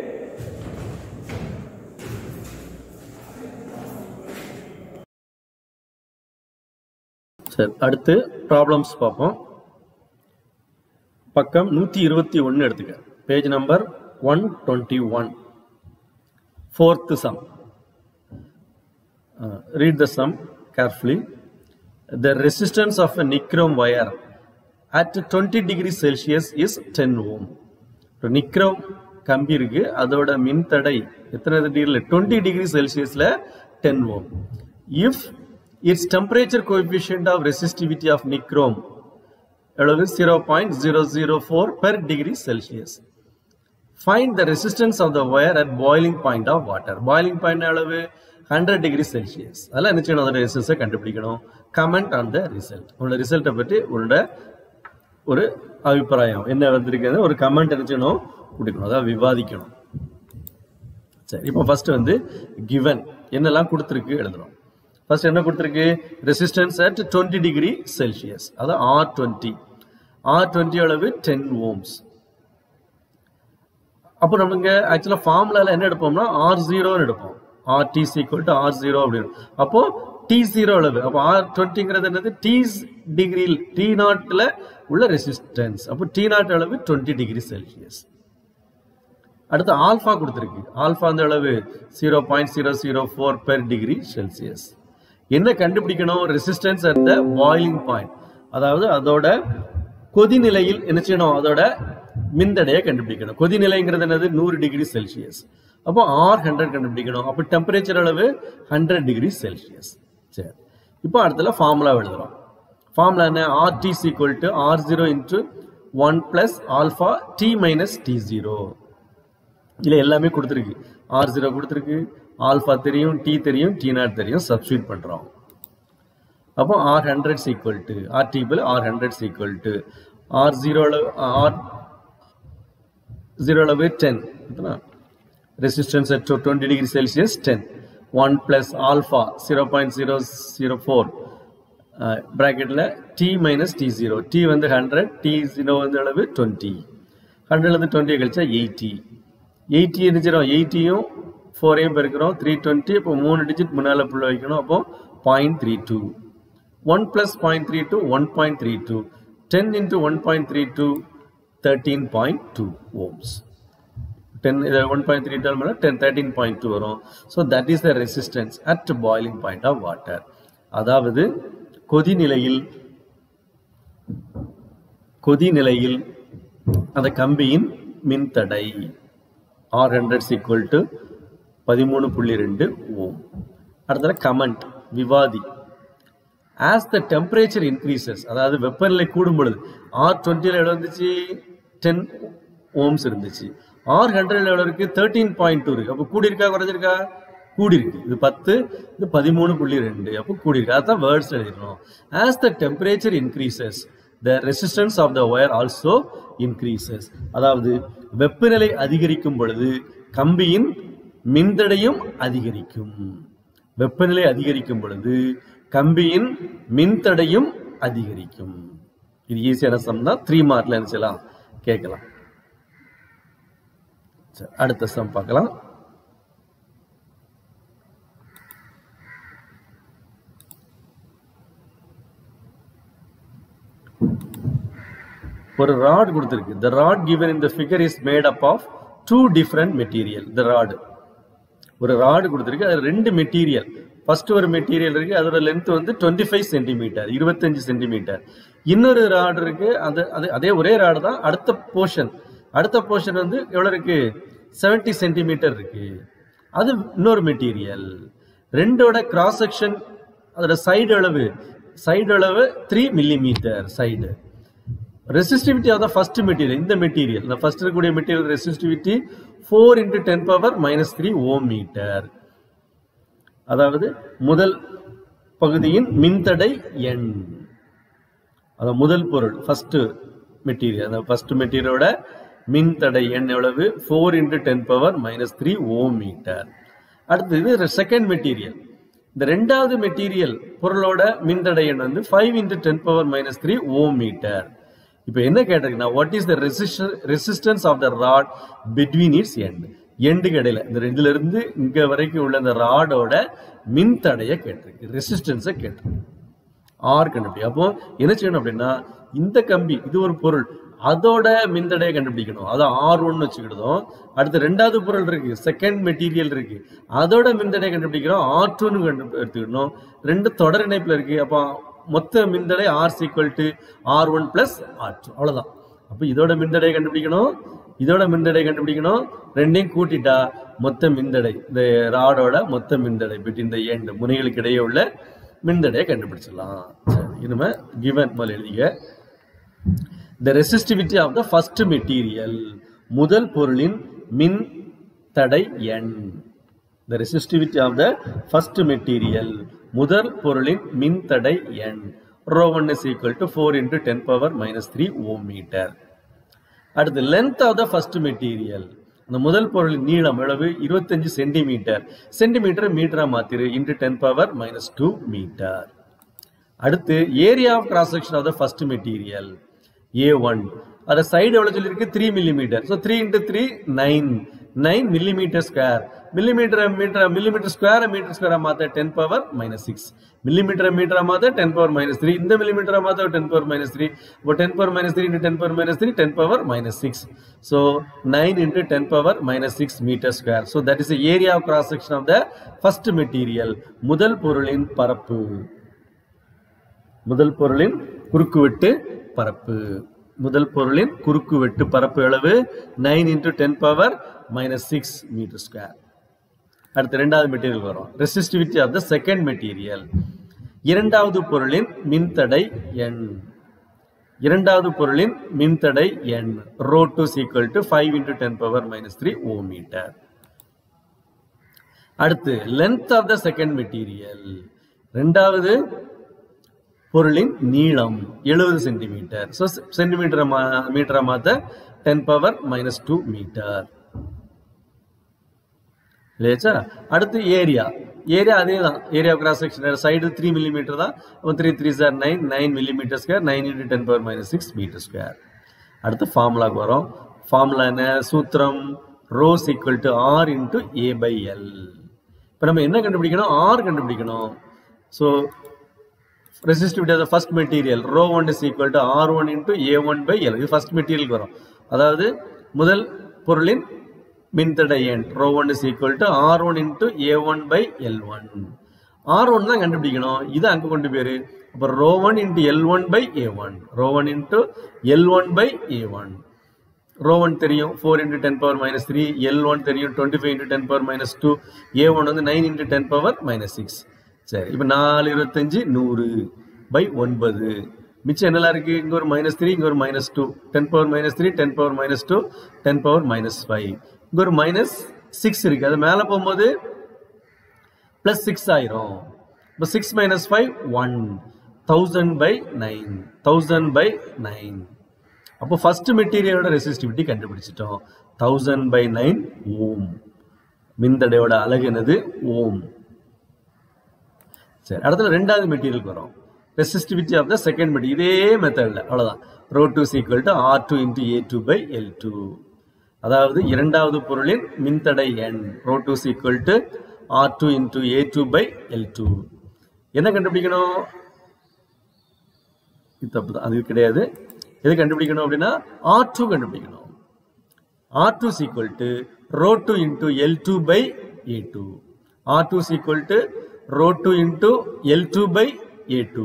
A: சரி அடுத்து ப்ராப்ளம்ஸ் பார்ப்போம் பக்கம் நூற்றி இருபத்தி ஒன்று எடுத்துக்க page number one twenty one fourth sum read the sum carefully the resistance of a nichrome wire at 20 degree celsius is 10 ohm ஒரு நிக்ரோம் கம்பி இருக்கு அதோட மின்தடை எத்தனை டிகிரியில் டுவெண்ட்டி டிகிரி செல்சியஸ்ல ten ohm if its temperature coefficient of resistivity of nichrome எவ்வளவு zero point zero zero four per degree Celsius find the resistance of the wire at boiling point of water boiling point அளவு hundred degree Celsius அதெல்லாம் என்ன செய்யணும் அதோட ரெசிஸ்டன்ஸை கண்டுபிடிக்கணும் comment on the result உங்களோட ரிசல்ட்டை பற்றி உங்களோட ஒரு அபிப்பிராயம் என்ன வந்திருக்கிறது ஒரு கமெண்ட் என்ன செய்யணும் கொடுக்கணும் அதாவது விவாதிக்கணும் சரி இப்போ ஃபர்ஸ்ட் வந்து கிவன் என்னெல்லாம் கொடுத்துருக்கு எழுதணும் ஃபர்ஸ்ட் என்ன கொடுத்துருக்கு resistance at twenty degree Celsius அதாவது ஆர் டுவெண்ட்டி ஆர் டுவெண்ட்டி அளவு டென் ஓம்ஸ் அப்போ நமக்கு ஆக்சுவலாக ஃபார்முலால என்ன எடுப்போம்னா ஆர் ஜீரோன்னு எடுப்போம் R T equal to R zero அப்படின்னு அப்போ டி ஜீரோ அளவு அப்போ ஆர் டுவெண்ட்டிங்கிறது என்னது டி டிகிரி டி நாட்ல உள்ள ரெசிஸ்டன்ஸ் அப்போ டி நாட் அளவு டுவெண்ட்டி டிகிரி செல்சியஸ் அடுத்து ஆல்ஃபா கொடுத்துருக்கு ஆல்ஃபா அந்த அளவு zero point zero zero four per degree Celsius என்ன கண்டுபிடிக்கணும் resistance at the boiling point அதாவது அதோட கொதிநிலையில் என்ன செய்யணும் அதோட மின்தடையை கண்டுபிடிக்கணும் கொதிநிலைங்கிறது என்னது நூறு டிகிரி செல்சியஸ் அப்போ ஆர் ஹண்ட்ரட் கண்டுபிடிக்கணும் அப்போ டெம்பரேச்சர் அளவு ஹண்ட்ரட் டிகிரி செல்சியஸ் சரி இப்போ அடுத்தல ஃபார்முலா எழுதுறோம் ஃபார்முலா என்ன R T equal to R zero into one plus alpha T minus T zero இதில் எல்லாமே கொடுத்துருக்கு ஆர் ஜீரோ கொடுத்துருக்கு ஆல்ஃபா தெரியும் டி தெரியும் டி நாட் தெரியும் சப்ஸ்டியூட் பண்ணுறோம் அப்போ R hundred equal to R T bill R hundred equal to R zero R zero அளவு ten resistance at twenty degree Celsius ten one plus alpha zero point zero zero four ப்ராக்கெட்டில் T minus T zero T வந்து hundred T zero வந்து அளவு twenty ஹண்ட்ரட்லேருந்து டுவெண்ட்டியை கழிச்சா eighty eighty இருந்துச்சிடும் எயிட்டியும் ஃபோரையும் பெருக்கிறோம் த்ரீ டுவெண்ட்டி இப்போ மூணு டிஜிட் முன்னால் புள்ள வைக்கணும் அப்போ point three two one plus point three two one point three two ten into one point three two thirteen point two ohms ten இதை ஒன் பாயிண்ட் த்ரீ டுவெல் மேலே டென் தேர்ட்டீன் பாயிண்ட் டூ வரும் so that is the resistance at boiling point of water அதாவது கொதிநிலையில் கொதிநிலையில் அந்த கம்பியின் மின்தடை R hundred equal to பதிமூணு புள்ளி ரெண்டு ஓம் அடுத்தது கமெண்ட் விவாதி ஆஸ் த டெம்பரேச்சர் இன்க்ரீசஸ் அதாவது வெப்பநிலை கூடும் பொழுது ஆர் டுவெண்ட்டியில் எவ்வளோ இருந்துச்சு டென் ஓம்ஸ் இருந்துச்சு ஆர் ஹண்ட்ரட்ல எவ்வளோ இருக்கு தேர்ட்டீன் பாயிண்ட் டூ இருக்கு அப்போ கூடி இருக்கா குறைஞ்சிருக்கா கூடி இருக்கு இது பத்து இது பதிமூணு புள்ளி ரெண்டு அப்போ கூடி இருக்கு அதான் வேர்ட்ஸ் எழுதிடணும் as the temperature increases the resistance of the wire also increases அதாவது வெப்பநிலை அதிகரிக்கும் பொழுது கம்பியின் மின்தடையும் அதிகரிக்கும் வெப்பநிலை அதிகரிக்கும் பொழுது கம்பியின் மின்தடையும் அதிகரிக்கும் இது ஈஸியான சம் தான் த்ரீ மார்க்ல என்ன செய்யலாம் கேட்கலாம் சரி, அடுத்த சம் பார்க்கலாம் ஒரு ராட் கொடுத்திருக்கு the rod given in the figure is made up of two different material the rod ஒரு ராடு கொடுத்திருக்கு அது ரெண்டு மெட்டீரியல் ஃபர்ஸ்ட் ஒரு மெட்டீரியல் இருக்கு அதோட லென்த் வந்து டுவெண்ட்டி ஃபைவ் சென்டிமீட்டர் இருபத்தஞ்சு சென்டிமீட்டர் இன்னொரு ராடு இருக்கு அது அது அதே ஒரே ராடு தான் அடுத்த போர்ஷன் அடுத்த போர்ஷன் வந்து எவ்வளவு இருக்கு செவன்டி சென்டிமீட்டர் இருக்கு அது இன்னொரு மெட்டீரியல் ரெண்டோட கிராஸ் செக்ஷன் அதோட சைடு அளவு சைடு அளவு three millimetre side resistivity of the first material இந்த மெட்டீரியல் இந்த ஃபர்ஸ்ட் இருக்கக்கூடிய material resistivity four into ten power minus three ohm metre அதாவது முதல் பகுதியின் மின்தடை எண் அதாவது முதல் பொருள் ஃபர்ஸ்ட் மெட்டீரியல் அந்த ஃபர்ஸ்ட் மெட்டீரியலோட மின்தடை எண் எவ்வளவு four into ten power minus three ohm metre அடுத்தது செகண்ட் மெட்டீரியல் இந்த ரெண்டாவது மெட்டீரியல் பொருளோட மின்தடை எண் வந்து five into ten power minus three ohm metre இப்போ என்ன கேட்டிருக்குன்னா what is the resistance of the rod between its end எண்டுக்கு இடையில இந்த இதுல இருந்து இங்க வரைக்கும் உள்ள இந்த ராடோட மின்தடைய கேட்டிருக்கு ரெசிஸ்டன்ஸை கேட்டிருக்கு ஆர் கண்டுபிடி அப்போ என்ன செய்யணும் அப்படின்னா இந்த கம்பி இது ஒரு பொருள் அதோட மின்தடையை கண்டுபிடிக்கணும் அதை ஆர் ஒன்னு வச்சுக்கிட்டதும் அடுத்து ரெண்டாவது பொருள் இருக்கு செகண்ட் மெட்டீரியல் இருக்கு அதோட மின்தடையை கண்டுபிடிக்கிறோம் ஆர் டூன்னு கண்டு எடுத்துக்கணும் ரெண்டு தொடர் இணைப்புல இருக்கு அப்போ மொத்த மின்தடை R equal to R one plus R two அவ்வளவுதான் அப்போ இதோட மின்தடையை கண்டுபிடிக்கணும் இதோட மின்தடை கண்டுபிடிக்கணும் ரெண்டையும் கூட்டிட்டா மொத்த மின்தடை இந்த ராடோட மொத்த மின்தடை பிட்வீன் த எண்ட் முனைகளுக்கு இடையே உள்ள மின்தடையை கண்டுபிடிச்சிடலாம் சரி இனிமே கிவன் மேல எழுதிக்க the resistivity of the first material முதல் பொருளின் மின் தடை எண் the resistivity of the first material முதல் பொருளின் மின் தடை எண் rho one is equal to four into ten power minus three ohm metre அடுத்து length of the first material அந்த முதல் பொருளின் நீளம் அளவு இருபத்தஞ்சு சென்டிமீட்டர் சென்டிமீட்டர் மீட்டரா மாத்திரு into ten power minus two metre அடுத்து area of cross section of the first material A one அதோட சைடு எவ்வளவு சொல்லியிருக்கு three millimetre so three into three nine nine millimetre square millimetre metre millimetre square metre ஸ்கொயரா மாத்த ten power minus six millimetre மீட்டரா மாத்த ten power minus three இந்த மில்லிமீட்டரா மாத்த டென் பவர் மைனஸ் த்ரீ இப்போ ten power minus three into ten power minus three ten power minus six so nine into ten power minus six metre square so that is area of cross section of the first material முதல் பொருளின் பரப்பு முதல் பொருளின் குறுக்குவெட்டு பரப்பு முதல் பொருளின் குறுக்குவெட்டு பரப்பு அளவு nine into ten power minus six metre square அடுத்து இரண்டாவது மெட்டீரியல் வரும் resistivity of the second material இரண்டாவது பொருளின் மின்தடை எண் இரண்டாவது பொருளின் மின்தடை எண் rho two equal to five into ten power minus three ohm metre அடுத்து length of the second material ரெண்டாவது பொருளின் நீளம் எழுபது சென்டிமீட்டர் ஸோ சென்டிமீட்டர் மீட்டரை மாத்த ten power minus two metre இல்லையாச்சா அடுத்து ஏரியா ஏரியா அதே தான் area cross section side three millimetre தான் அப்போ three three sir nine nine millimetre square nine into ten power minus six metre square அடுத்து ஃபார்முலாக்கு வரோம் ஃபார்முலா என்ன சூத்திரம் rho's equal to R into A by L இப்போ நம்ம என்ன கண்டுபிடிக்கணும் ஆர் கண்டுபிடிக்கணும் so resistivity of the first material rho 1 is equal to r1 into a1 by l இது first material வரும் அதாவது முதல் பொருளின் மின்தடை எண் rho 1 is equal to r1 into a1 by l1 r1 தான் கண்டுபிடிக்கணும் இது அங்க கொண்டு போயிரு அப்ப rho 1 into l1 by a1 rho 1 into l1 by a1 rho 1 தெரியும் 4 into 10 power minus 3 l1 தெரியும் 25 into 10 power minus 2 a1 வந்து 9 into 10 power minus 6 சரி இப்போ நாலு இருபத்தஞ்சு நூறு பை ஒன்பது மிச்சம் என்னெல்லாம் இருக்கு இங்க ஒரு மைனஸ் த்ரீ இங்க ஒரு minus two ten power minus three ten power minus two ten power minus five இங்க ஒரு மைனஸ் சிக்ஸ் இருக்கு அது மேலே போகும்போது பிளஸ் சிக்ஸ் ஆயிரும் இப்போ six minus five one thousand by nine thousand by nine அப்போ ஃபர்ஸ்ட் மெட்டீரியலோட ரெசிஸ்டிவிட்டி கண்டுபிடிச்சிட்டோம் தௌசண்ட் பை நைன் ஓம் மின்தடையோட அழகு என்னது ஓம் சரி அடுத்தது ரெண்டாவது மெட்டீரியலுக்கு வரும் resistivity of the second material இதே மெத்தடில் அவ்வளோதான் rho two equal to R two into A two by L two அதாவது இரண்டாவது பொருளின் மின்தடை எண் rho two equal to R two into A two by L two என்ன கண்டுபிடிக்கணும் இது தப்பு தான் அது கிடையாது எது கண்டுபிடிக்கணும் அப்படின்னா ஆர் டூ கண்டுபிடிக்கணும் R two equal to rho two into L two by A two R two equal to rho two into L two by A two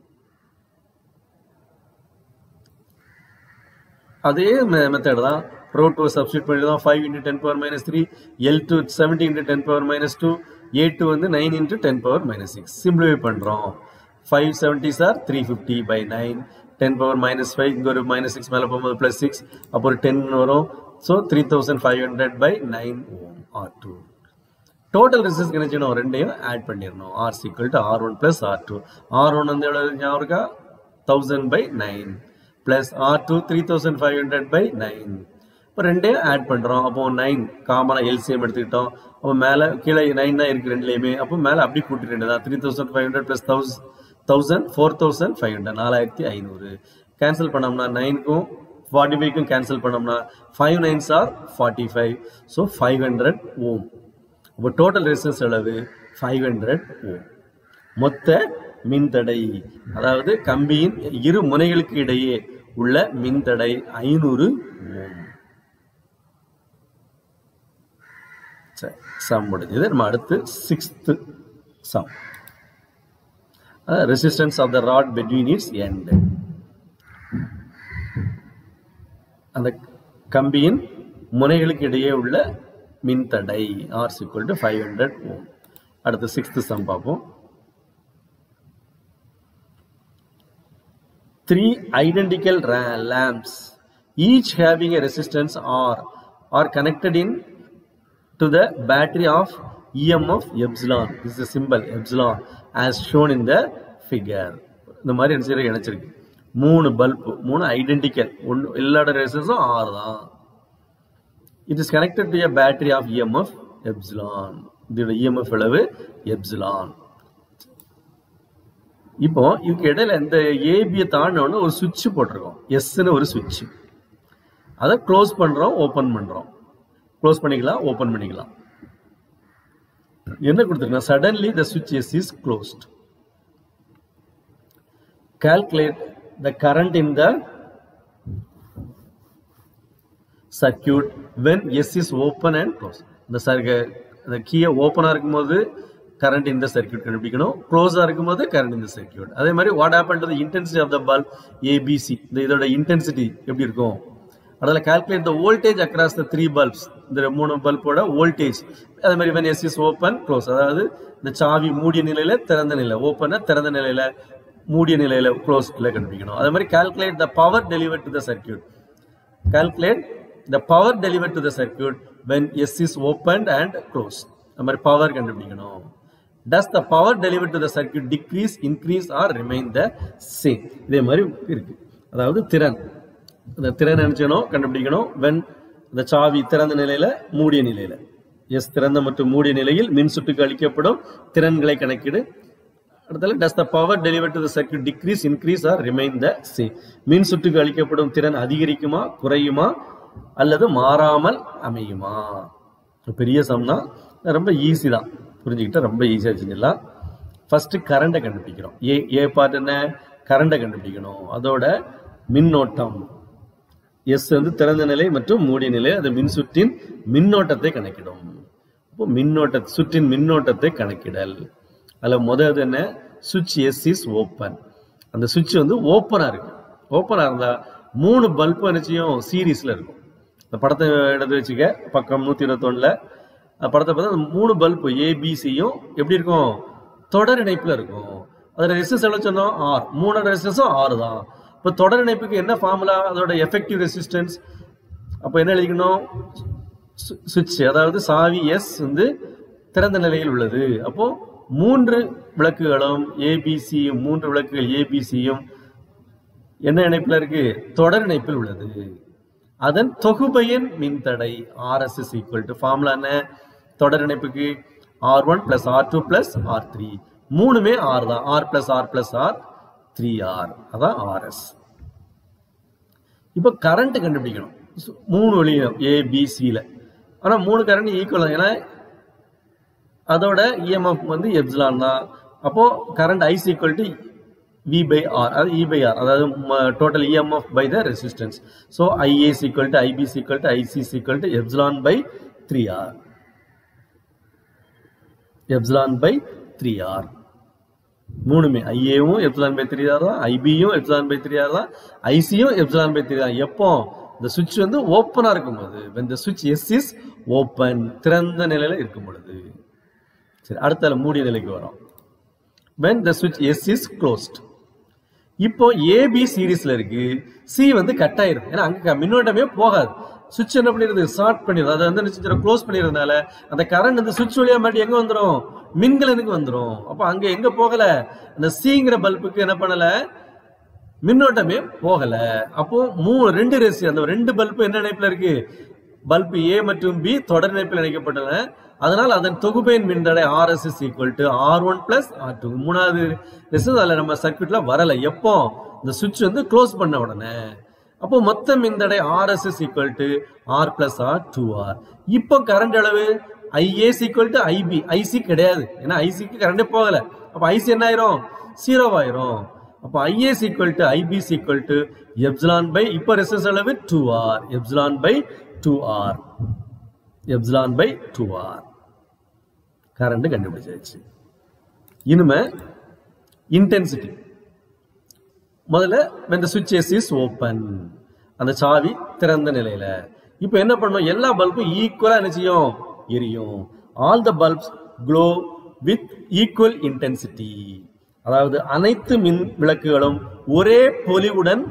A: அதே மெத்தட் தான் ரோ டூ சப்ஸ்டியூட் பண்ணிடுறோம் five into ten power minus three L two seventy into ten power minus two A two வந்து nine into ten power minus six simplify பண்ணுறோம் five seventy sir three fifty by nine ten power minus five இங்கே ஒரு minus six மேலே போகும்போது plus six அப்போ ஒரு ten வரும் so three thousand five hundred by nine ohm R two total resistance கிடைச்சிடும் ரெண்டையும் ஆட் பண்ணிடணும் R equal to R one plus R two R one வந்து எவ்வளோ ஞாபகம் இருக்கா thousand by nine plus R two three thousand five hundred by nine இப்போ ரெண்டையும் add பண்ணுறோம் அப்போ நைன் காமனாக எல்சிஎம் எடுத்துக்கிட்டோம் அப்போ மேலே கீழே நைன் தான் இருக்குது ரெண்டுலேயுமே அப்போ மேலே அப்படி கூட்டி ரெண்டு தான் three thousand five hundred plus thousand thousand four thousand five hundred நாலாயிரத்தி ஐநூறு கேன்சல் பண்ணோம்னா நைனுக்கும் ஃபார்ட்டி ஃபைவ்க்கும் கேன்சல் பண்ணோம்னா five nines R forty five so five hundred ohm அப்போ டோட்டல் ரெசிஸ்டன்ஸ் அளவு ஃபைவ் ஹண்ட்ரட் ஓம் மொத்த மின்தடை அதாவது கம்பியின் இரு முனைகளுக்கு இடையே உள்ள மின்தடை ஐநூறு ஓம் சரி சம் முடிஞ்சது நம்ம அடுத்து sixth sum resistance of the rod between its end அந்த கம்பியின் முனைகளுக்கு இடையே உள்ள மின்தடை R equal to five hundred ohm அடுத்து சிக்ஸ்த்து சம் பார்ப்போம் three identical ra- lamps each having a resistance r are connected in to the battery of emf epsilon this is the symbol epsilon as shown in the figure இந்த மாதிரி என்ன செய்யறது இணைச்சிருக்கு மூணு bulb மூணு identical ஒன்று எல்லாரோட ரெசிஸ்டன்ஸும் ஆறு தான் it is connected to a battery of EMF epsilon இதோட இஎம்எஃப் அளவு எப்சிலான் இப்போ இதுக்கு இடையில இந்த ஏபியை தாண்டினோன்னு ஒரு சுவிட்ச் போட்டிருக்கோம் எஸ்ன்னு ஒரு சுவிட்ச் அதை க்ளோஸ் பண்றோம் ஓப்பன் பண்றோம் க்ளோஸ் பண்ணிக்கலாம் ஓப்பன் பண்ணிக்கலாம் என்ன கொடுத்துருக்கா சடன்லி த சுவிட்ச் S is closed calculate the current in the circuit when S is open and closed. இந்த சர்க்க இந்த கீயை ஓப்பனாக இருக்கும்போது கரண்ட் இந்த சர்க்கியூட் கண்டுபிடிக்கணும் க்ளோஸாக இருக்கும்போது கரண்ட் இந்த சர்க்கியூட் அதே மாதிரி what happen to intensity of the bulb A B C இந்த இதோட இன்டென்சிட்டி எப்படி இருக்கும் அதில் calculate the voltage across the three bulbs இந்த மூணு பல்போட வோல்டேஜ் அதே மாதிரி when S is open close அதாவது இந்த சாவி மூடிய நிலையில திறந்த நிலை ஓப்பனா திறந்த நிலையில மூடிய நிலையில க்ளோஸ்ல கண்டுபிடிக்கணும் அதே மாதிரி calculate the power deliver to the circuit calculate the power deliver to the circuit when S is open and close அது மாதிரி பவர் கண்டுபிடிக்கணும் does the power deliver to the circuit decrease increase or remain the same இதே மாதிரி இருக்கு அதாவது திறன் இந்த திறன் நினைச்சணும் கண்டுபிடிக்கணும் வென் இந்த சாவி திறந்த நிலையில மூடிய நிலையில எஸ் திறந்த மற்றும் மூடிய நிலையில் மின் சுட்டுக்கு அளிக்கப்படும் திறன்களை கணக்கிடு அடுத்தது does the power deliver to the circuit decrease increase or remain the same மின் சுற்றுக்கு அளிக்கப்படும் திறன் அதிகரிக்குமா குறையுமா அல்லது மாறாமல் அமையுமா பெரிய சம்னா ரொம்ப ஈஸி தான் புரிஞ்சுக்கிட்டா ரொம்ப ஈஸியாக செஞ்சிடலாம் ஃபர்ஸ்ட் கரண்டை கண்டுபிடிக்கிறோம் ஏ ஏ பார்ட் என்ன கரண்டை கண்டுபிடிக்கணும் அதோட மின்னோட்டம் எஸ் வந்து திறந்த நிலை மற்றும் மூடிய நிலை அது மின் சுற்றின் மின்னோட்டத்தை கணக்கிடும் இப்போ மின்னோட்ட சுற்றின் மின்னோட்டத்தை கணக்கிடல் அதில் முதல் என்ன சுவிட்ச் எஸ் இஸ் ஓப்பன் அந்த சுவிட்ச் வந்து ஓப்பனாக இருக்கு ஓப்பனாக இருந்தால் மூணு பல்ப் நிச்சயம் சீரீஸில் இருக்கும் இந்த படத்தை எடுத்து வச்சுக்க பக்கம் நூற்றி இருபத்தொன்னில் அந்த படத்தை பார்த்தா அந்த மூணு பல்ப் ஏபிசியும் எப்படி இருக்கும் தொடர் இணைப்பில் இருக்கும் அதில் ரெசிஸ்டன்ஸ் எவ்வளோ சொன்னோம் ஆர் மூணோட ரெசிஸ்டன்ஸும் ஆறு தான் இப்போ தொடர் இணைப்புக்கு என்ன ஃபார்முலா அதோட எஃபெக்டிவ் ரெசிஸ்டன்ஸ் அப்போ என்ன எழுதிக்கணும் சுவிட்ச் அதாவது சாவி எஸ் வந்து திறந்த நிலையில் உள்ளது அப்போ மூன்று விளக்குகளும் ஏபிசியும் மூன்று விளக்குகள் ஏபிசியும் என்ன இணைப்பில் இருக்கு தொடர் இணைப்பில் உள்ளது அதன் தொகுபயன் மின்தடை R S is equal to formula என்ன தொடர் இணைப்புக்கு R one plus R two plus R three மூணுமே ஆர் தான் R plus R plus R three R அதான் ஆர்எஸ் இப்போ கரண்ட் கண்டுபிடிக்கணும் மூணு வழியும் ஏபிசியில் ஆனால் மூணு கரண்ட் ஈக்குவல் ஏன்னா அதோட இஎம்எஃப் வந்து எப்சிலான் தான் அப்போ current is equal to V by R அது இ பை ஆர் அதாவது total EMF by the resistance so I A equal to I B equal to I C equal to epsilon by three R epsilon by three R மூணுமே ஐஏவும் epsilon by three R தான் ஐபியும் epsilon by three R தான் ஐசியும் epsilon by three தான் எப்போ இந்த சுவிட்ச் வந்து ஓப்பனா இருக்கும்போது இந்த சுவிட்ச் எஸ் இஸ் ஓப்பன் திறந்த நிலையில இருக்கும் பொழுது சரி அடுத்த மூடிய நிலைக்கு வரோம் when the switch S is closed இப்போ ஏபி சீரிஸ்ல இருக்கு சி வந்து கட் ஆயிருது ஏன்னா அங்க மின்னோட்டமே போகாது சுவிட்ச் என்ன பண்ணிடுது ஷார்ட் பண்ணிடுது அதை வந்து என்ன க்ளோஸ் பண்ணிடுறதுனால அந்த கரண்ட் வந்து சுவிட்ச் வழியா மாட்டி எங்க வந்துரும் மின்கலனுக்கு வந்துரும் அப்ப அங்க எங்க போகல அந்த சிங்கிற பல்புக்கு என்ன பண்ணல மின்னோட்டமே போகல அப்போ மூணு ரெண்டு ரெசி அந்த ரெண்டு பல்பு என்ன இணைப்புல இருக்கு பல்பு ஏ மற்றும் பி தொடர் இணைப்பில் இணைக்கப்பட்டன அதனால் அதன் தொகுப்பையின் மின்தடை R S is equal to R one plus R two மூணாவது ரெசிஸ் அதில் நம்ம சர்க்கியூட்ல வரல எப்போ இந்த சுவிட்ச் வந்து க்ளோஸ் பண்ண உடனே அப்போ மொத்த மின்தடை R S is equal to R plus R two R இப்போ கரண்ட் அளவு I A equal to I B I C கிடையாது ஏன்னா ஐசிக்கு கரண்டே போகல அப்போ ஐசி என்ன ஆயிரும் ஜீரோ ஆயிரும் அப்போ I A equal to I B equal to epsilon by இப்போ ரெசிஸ் அளவு two R epsilon by two R epsilon by two R current கண்டுபிடிச்சாச்சு இனிமே இன்டென்சிட்டி முதல்ல when the switch S is open அந்த சாவி திறந்த நிலையில இப்போ என்ன பண்ணணும் எல்லா பல்பும் ஈக்குவலா என்ன செய்யும் எரியும் all the bulbs glow with equal intensity அதாவது அனைத்து மின் விளக்குகளும் ஒரே பொலிவுடன்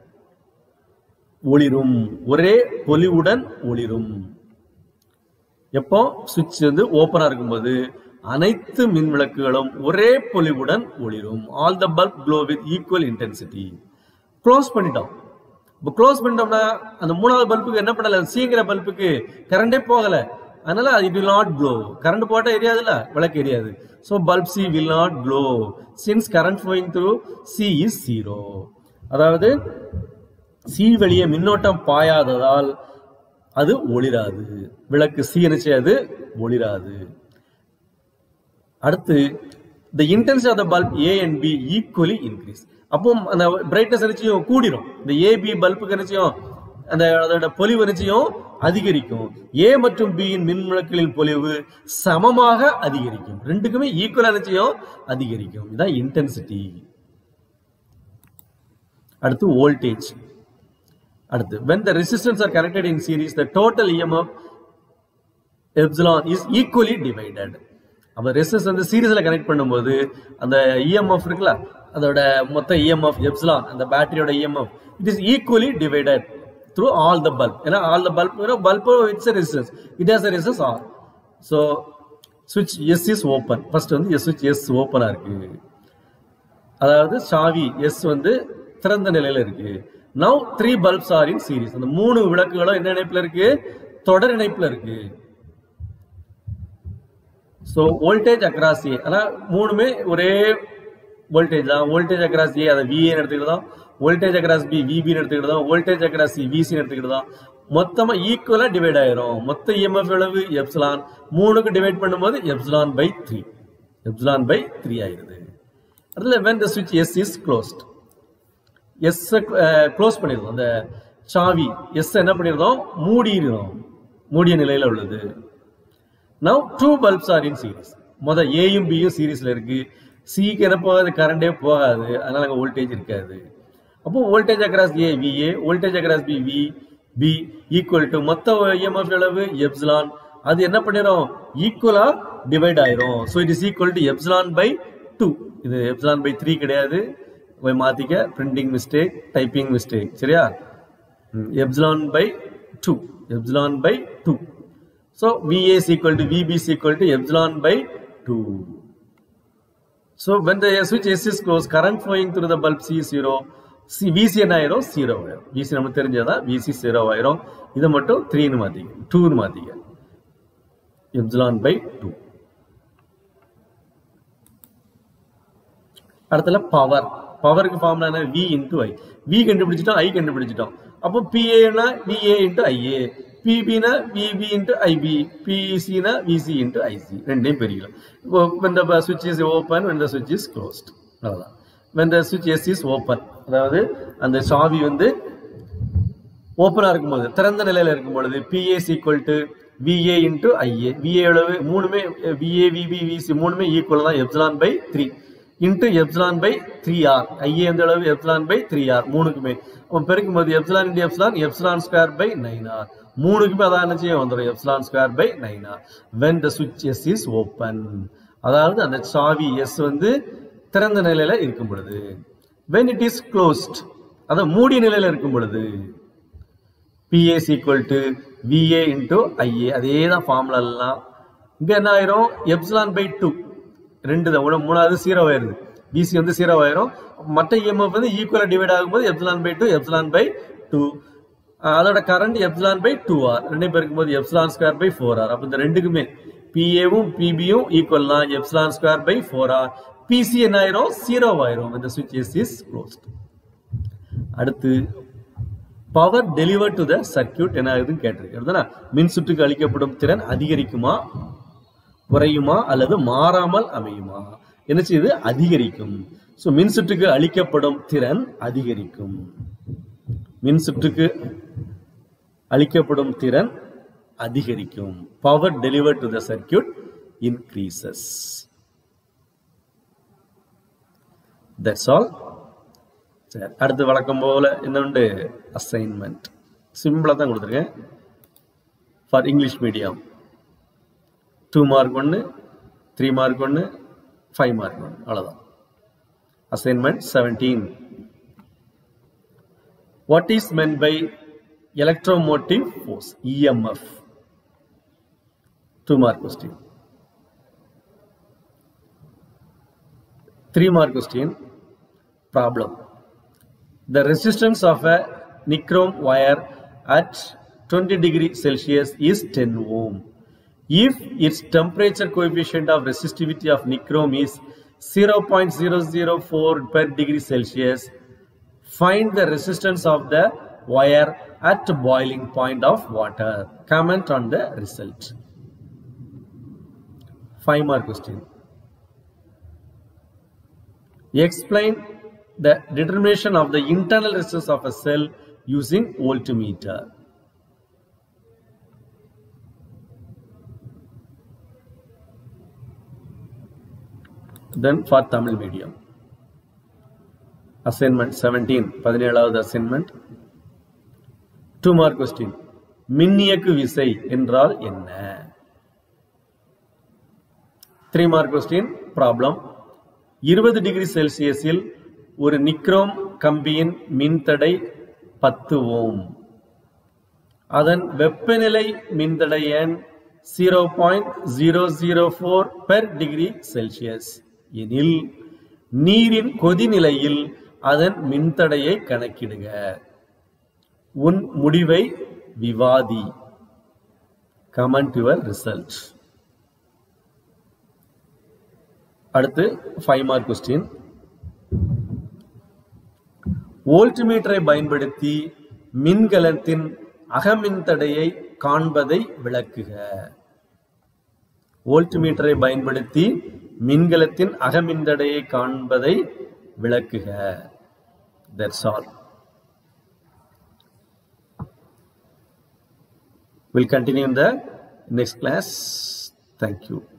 A: ஒளிரும் ஒரே பொலிவுடன் ஒளிரும் எப்போ சுவிட்ச் வந்து ஓப்பனா இருக்கும்போது அனைத்து மின் விளக்குகளும் ஒரே பொலிவுடன் ஒளிரும் all the bulb glow with equal intensity close பண்ணிட்டோம் இப்போ க்ளோஸ் பண்ணிட்டோம்னா அந்த மூணாவது பல்புக்கு என்ன பண்ணல சீங்கிற பல்புக்கு கரண்டே போகல அதனால it will not glow current போட்டா எரியாதுல்ல விளக்கு எரியாது so bulb C will not glow since current flowing through C is zero அதாவது சி வெளியே மின்னோட்டம் பாயாததால் அது ஒளிராது விளக்கு சி என்ன அது ஒளிராது அடுத்து the intensity of the bulb A and B equally increase அப்போ அந்த பிரைட்னஸ் நிச்சயம் கூடிரும் இந்த ஏபி பல்புக்கு நிச்சயம் அந்த அதோட பொலிவு நிச்சயம் அதிகரிக்கும் ஏ மற்றும் பி யின் மின் விளக்குகளின் பொலிவு சமமாக அதிகரிக்கும் ரெண்டுக்குமே ஈக்குவலா நிச்சயம் அதிகரிக்கும் இதான் இன்டென்சிட்டி அடுத்து வோல்டேஜ் அடுத்து when the resistance are connected in series the total EMF epsilon is equally divided அப்ப ரெசிஸ்டன்ஸ் வந்து சீரிஸ்ல கனெக்ட் பண்ணும்போது அந்த இஎம்எஃப் இருக்குல்ல அதோட மொத்த இஎம்எஃப் எப்சிலான் அந்த பேட்டரியோட EMF it is equally divided through all the bulb ஏன்னா all the bulb bulb its resistance it has resistance R so சுவிட்ச் எஸ் இஸ் ஓப்பன் ஃபர்ஸ்ட் வந்து எஸ் சுவிட்ச் எஸ் ஓப்பனா இருக்கு அதாவது சாவி எஸ் வந்து திறந்த நிலையில இருக்கு now three bulbs are in series அந்த மூணு விளக்குகளும் என்ன இணைப்புல இருக்கு தொடர் இணைப்புல இருக்கு ஸோ வோல்டேஜ் அக்ராஸ் ஏ அதான் மூணுமே ஒரே வோல்டேஜ் தான் வோல்டேஜ் அக்ராஸ் ஏ அதை விஏன்னு எடுத்துக்கிட்டோம் வோல்டேஜ் அக்ராஸ் பி விபின்னு எடுத்துக்கிட்டோம் வோல்டேஜ் அக்ராஸ் சி விசின்னு எடுத்துக்கிட்டோம் மொத்தமா ஈக்குவலா டிவைட் ஆயிரும் மொத்த இஎம்எஃப் அளவு எப்சிலான் மூணுக்கு டிவைட் பண்ணும்போது epsilon by three epsilon by three ஆயிருது அதுல when the switch S is closed S close பண்ணிடுறோம் அந்த சாவி எஸ் என்ன பண்ணிருந்தோம் மூடிடுறோம் மூடிய நிலையில உள்ளது now two bulbs are in series முத ஏயும் பியும் சீரிஸ்ல இருக்கு சிக்கு என்ன போகாது கரண்டே போகாது அதனால அங்கே வோல்டேஜ் இருக்காது அப்போ voltage across A V A voltage across B V B equal to மொத்த இஎம்எஃப் அளவு எப்சிலான் அது என்ன பண்ணிடும் ஈக்குவலா டிவைட் ஆயிரும் so it is equal to epsilon by two இது எப்சிலான் பை த்ரீ கிடையாது போய் மாத்திக்க பிரிண்டிங் மிஸ்டேக் டைப்பிங் மிஸ்டேக் சரியா epsilon by two epsilon by two so V A equal to V B equal to epsilon by two So when the switch S is closed, current flowing through the bulb C is zero. C VC என்ன ஆயிரும் zero ஆயிரும் VC நமக்கு தெரிஞ்சதா VC zero ஆயிரும் இதை மட்டும் த்ரீன்னு மாத்திக்க டூன்னு மாத்திக்க எப்சிலான் பை டூ அடுத்தல பவர் பவருக்கு ஃபார்முலா என்ன வி இன்டூ ஐ வி கண்டுபிடிச்சிட்டோம் ஐ கண்டுபிடிச்சிட்டோம் அப்போ பிஏனா விஏ இன்டூ ஐஏ பிபினா விபி இன்டூ ஐபி பிசினா விசி இன்டூ ஐசி ரெண்டையும் பெருகிடும் இப்போ when the switch is open when the switch is closed அவ்வளவுதான் when the switch S is open அதாவது அந்த சாவி வந்து ஓப்பனா இருக்கும்போது திறந்த நிலையில இருக்கும் பொழுது P A equal to V A into I A V A எவ்வளவு மூணுமே விஏ விபி விசி மூணுமே ஈக்குவல் தான் epsilon by three into epsilon by three R I A எந்த அளவு எப்சிலான் பை த்ரீ ஆர் மூணுக்குமே அவன் பெருக்கும் போது epsilon into epsilon epsilon square by nine R மூணுக்குமே அதான் என்ன செய்ய வந்துடும் epsilon square by nine R when the switch S is open அதாவது அந்த சாவி எஸ் வந்து திறந்த நிலையில இருக்கும் பொழுது வென் இட் இஸ் க்ளோஸ்ட் அதான் மூடிய நிலையில இருக்கும் பொழுது P A equal to V A into I A அதே தான் ஃபார்முலாம் இங்க என்ன ஆயிரும் எப்சிலான் பை டூ ரெண்டு தான் உன மூணாவது ஜீரோ ஆயிருது பிசி வந்து ஜீரோ ஆயிரும் மற்ற இஎம்எஃப் வந்து ஈக்குவலா டிவைட் ஆகும்போது epsilon by two epsilon by two அதோட current epsilon by two R ரெண்டு பேருக்கும் போது epsilon square by four R அப்போ இந்த ரெண்டுக்குமே பிஏவும் பிபியும் ஈக்குவல் தான் epsilon square by four R P C என்ன ஆயிரும் ஜீரோ ஆயிரும் இந்த சுவிச் இஸ் இஸ் க்ளோஸ்ட் அடுத்து power deliver to the circuit என்ன ஆகுதுன்னு கேட்டிருக்கு மின் சுற்றுக்கு அளிக்கப்படும் திறன் அதிகரிக்குமா குறையுமா அல்லது மாறாமல் அமையுமா என்ன செய்யுது அதிகரிக்கும் ஸோ மின் சுற்றுக்கு அளிக்கப்படும் திறன் அதிகரிக்கும் மின் சுற்றுக்கு அளிக்கப்படும் திறன் அதிகரிக்கும் power deliver to the circuit increases that's all சரி அடுத்து வழக்கம் போல என்னுண்டு அசைன்மெண்ட் சிம்பிளா தான் கொடுத்துருக்கேன் for English medium two mark ஒன்று த்ரீ மார்க் ஒன்று ஃபைவ் மார்க் ஒன்று அவ்வளோதான் assignment seventeen what is meant by electromotive force EMF two mark question three mark question problem. The resistance of a nichrome wire at 20 degree Celsius is 10 ohm. If its temperature coefficient of resistivity of nichrome is 0.004 per degree Celsius, find the resistance of the wire at boiling point of water. Comment on the result. Five more question. Explain the determination of the internal resistance of a cell using voltmeter. Then for Tamil medium. Assignment 17, 17வது assignment. Two more question. மின்னியக்கு விசை என்றால் என்ன three mark question problem இருபது degree செல்சியஸில் ஒரு nichrome கம்பியின் மின்தடை பத்து ஓம் அதன் வெப்பநிலை மின்தடை எண் zero point zero zero four per degree Celsius எனில் நீரின் கொதிநிலையில் அதன் மின்தடையை கணக்கிடுக உன் முடிவை விவாதி கமெண்ட் யுவர் ரிசல்ட் அடுத்து ஃபைவ் மார்க் கொஸ்டின் வோல்ட்மீட்டரை பயன்படுத்தி மின்கலத்தின் அகமின்தடையை காண்பதை விளக்குக வோல்ட்மீட்டரை பயன்படுத்தி மின்கலத்தின் அகமின்தடையை காண்பதை விளக்குக தட்ஸ் ஆல் வில் கண்டினியூ இந்த நெக்ஸ்ட் கிளாஸ் தேங்க்யூ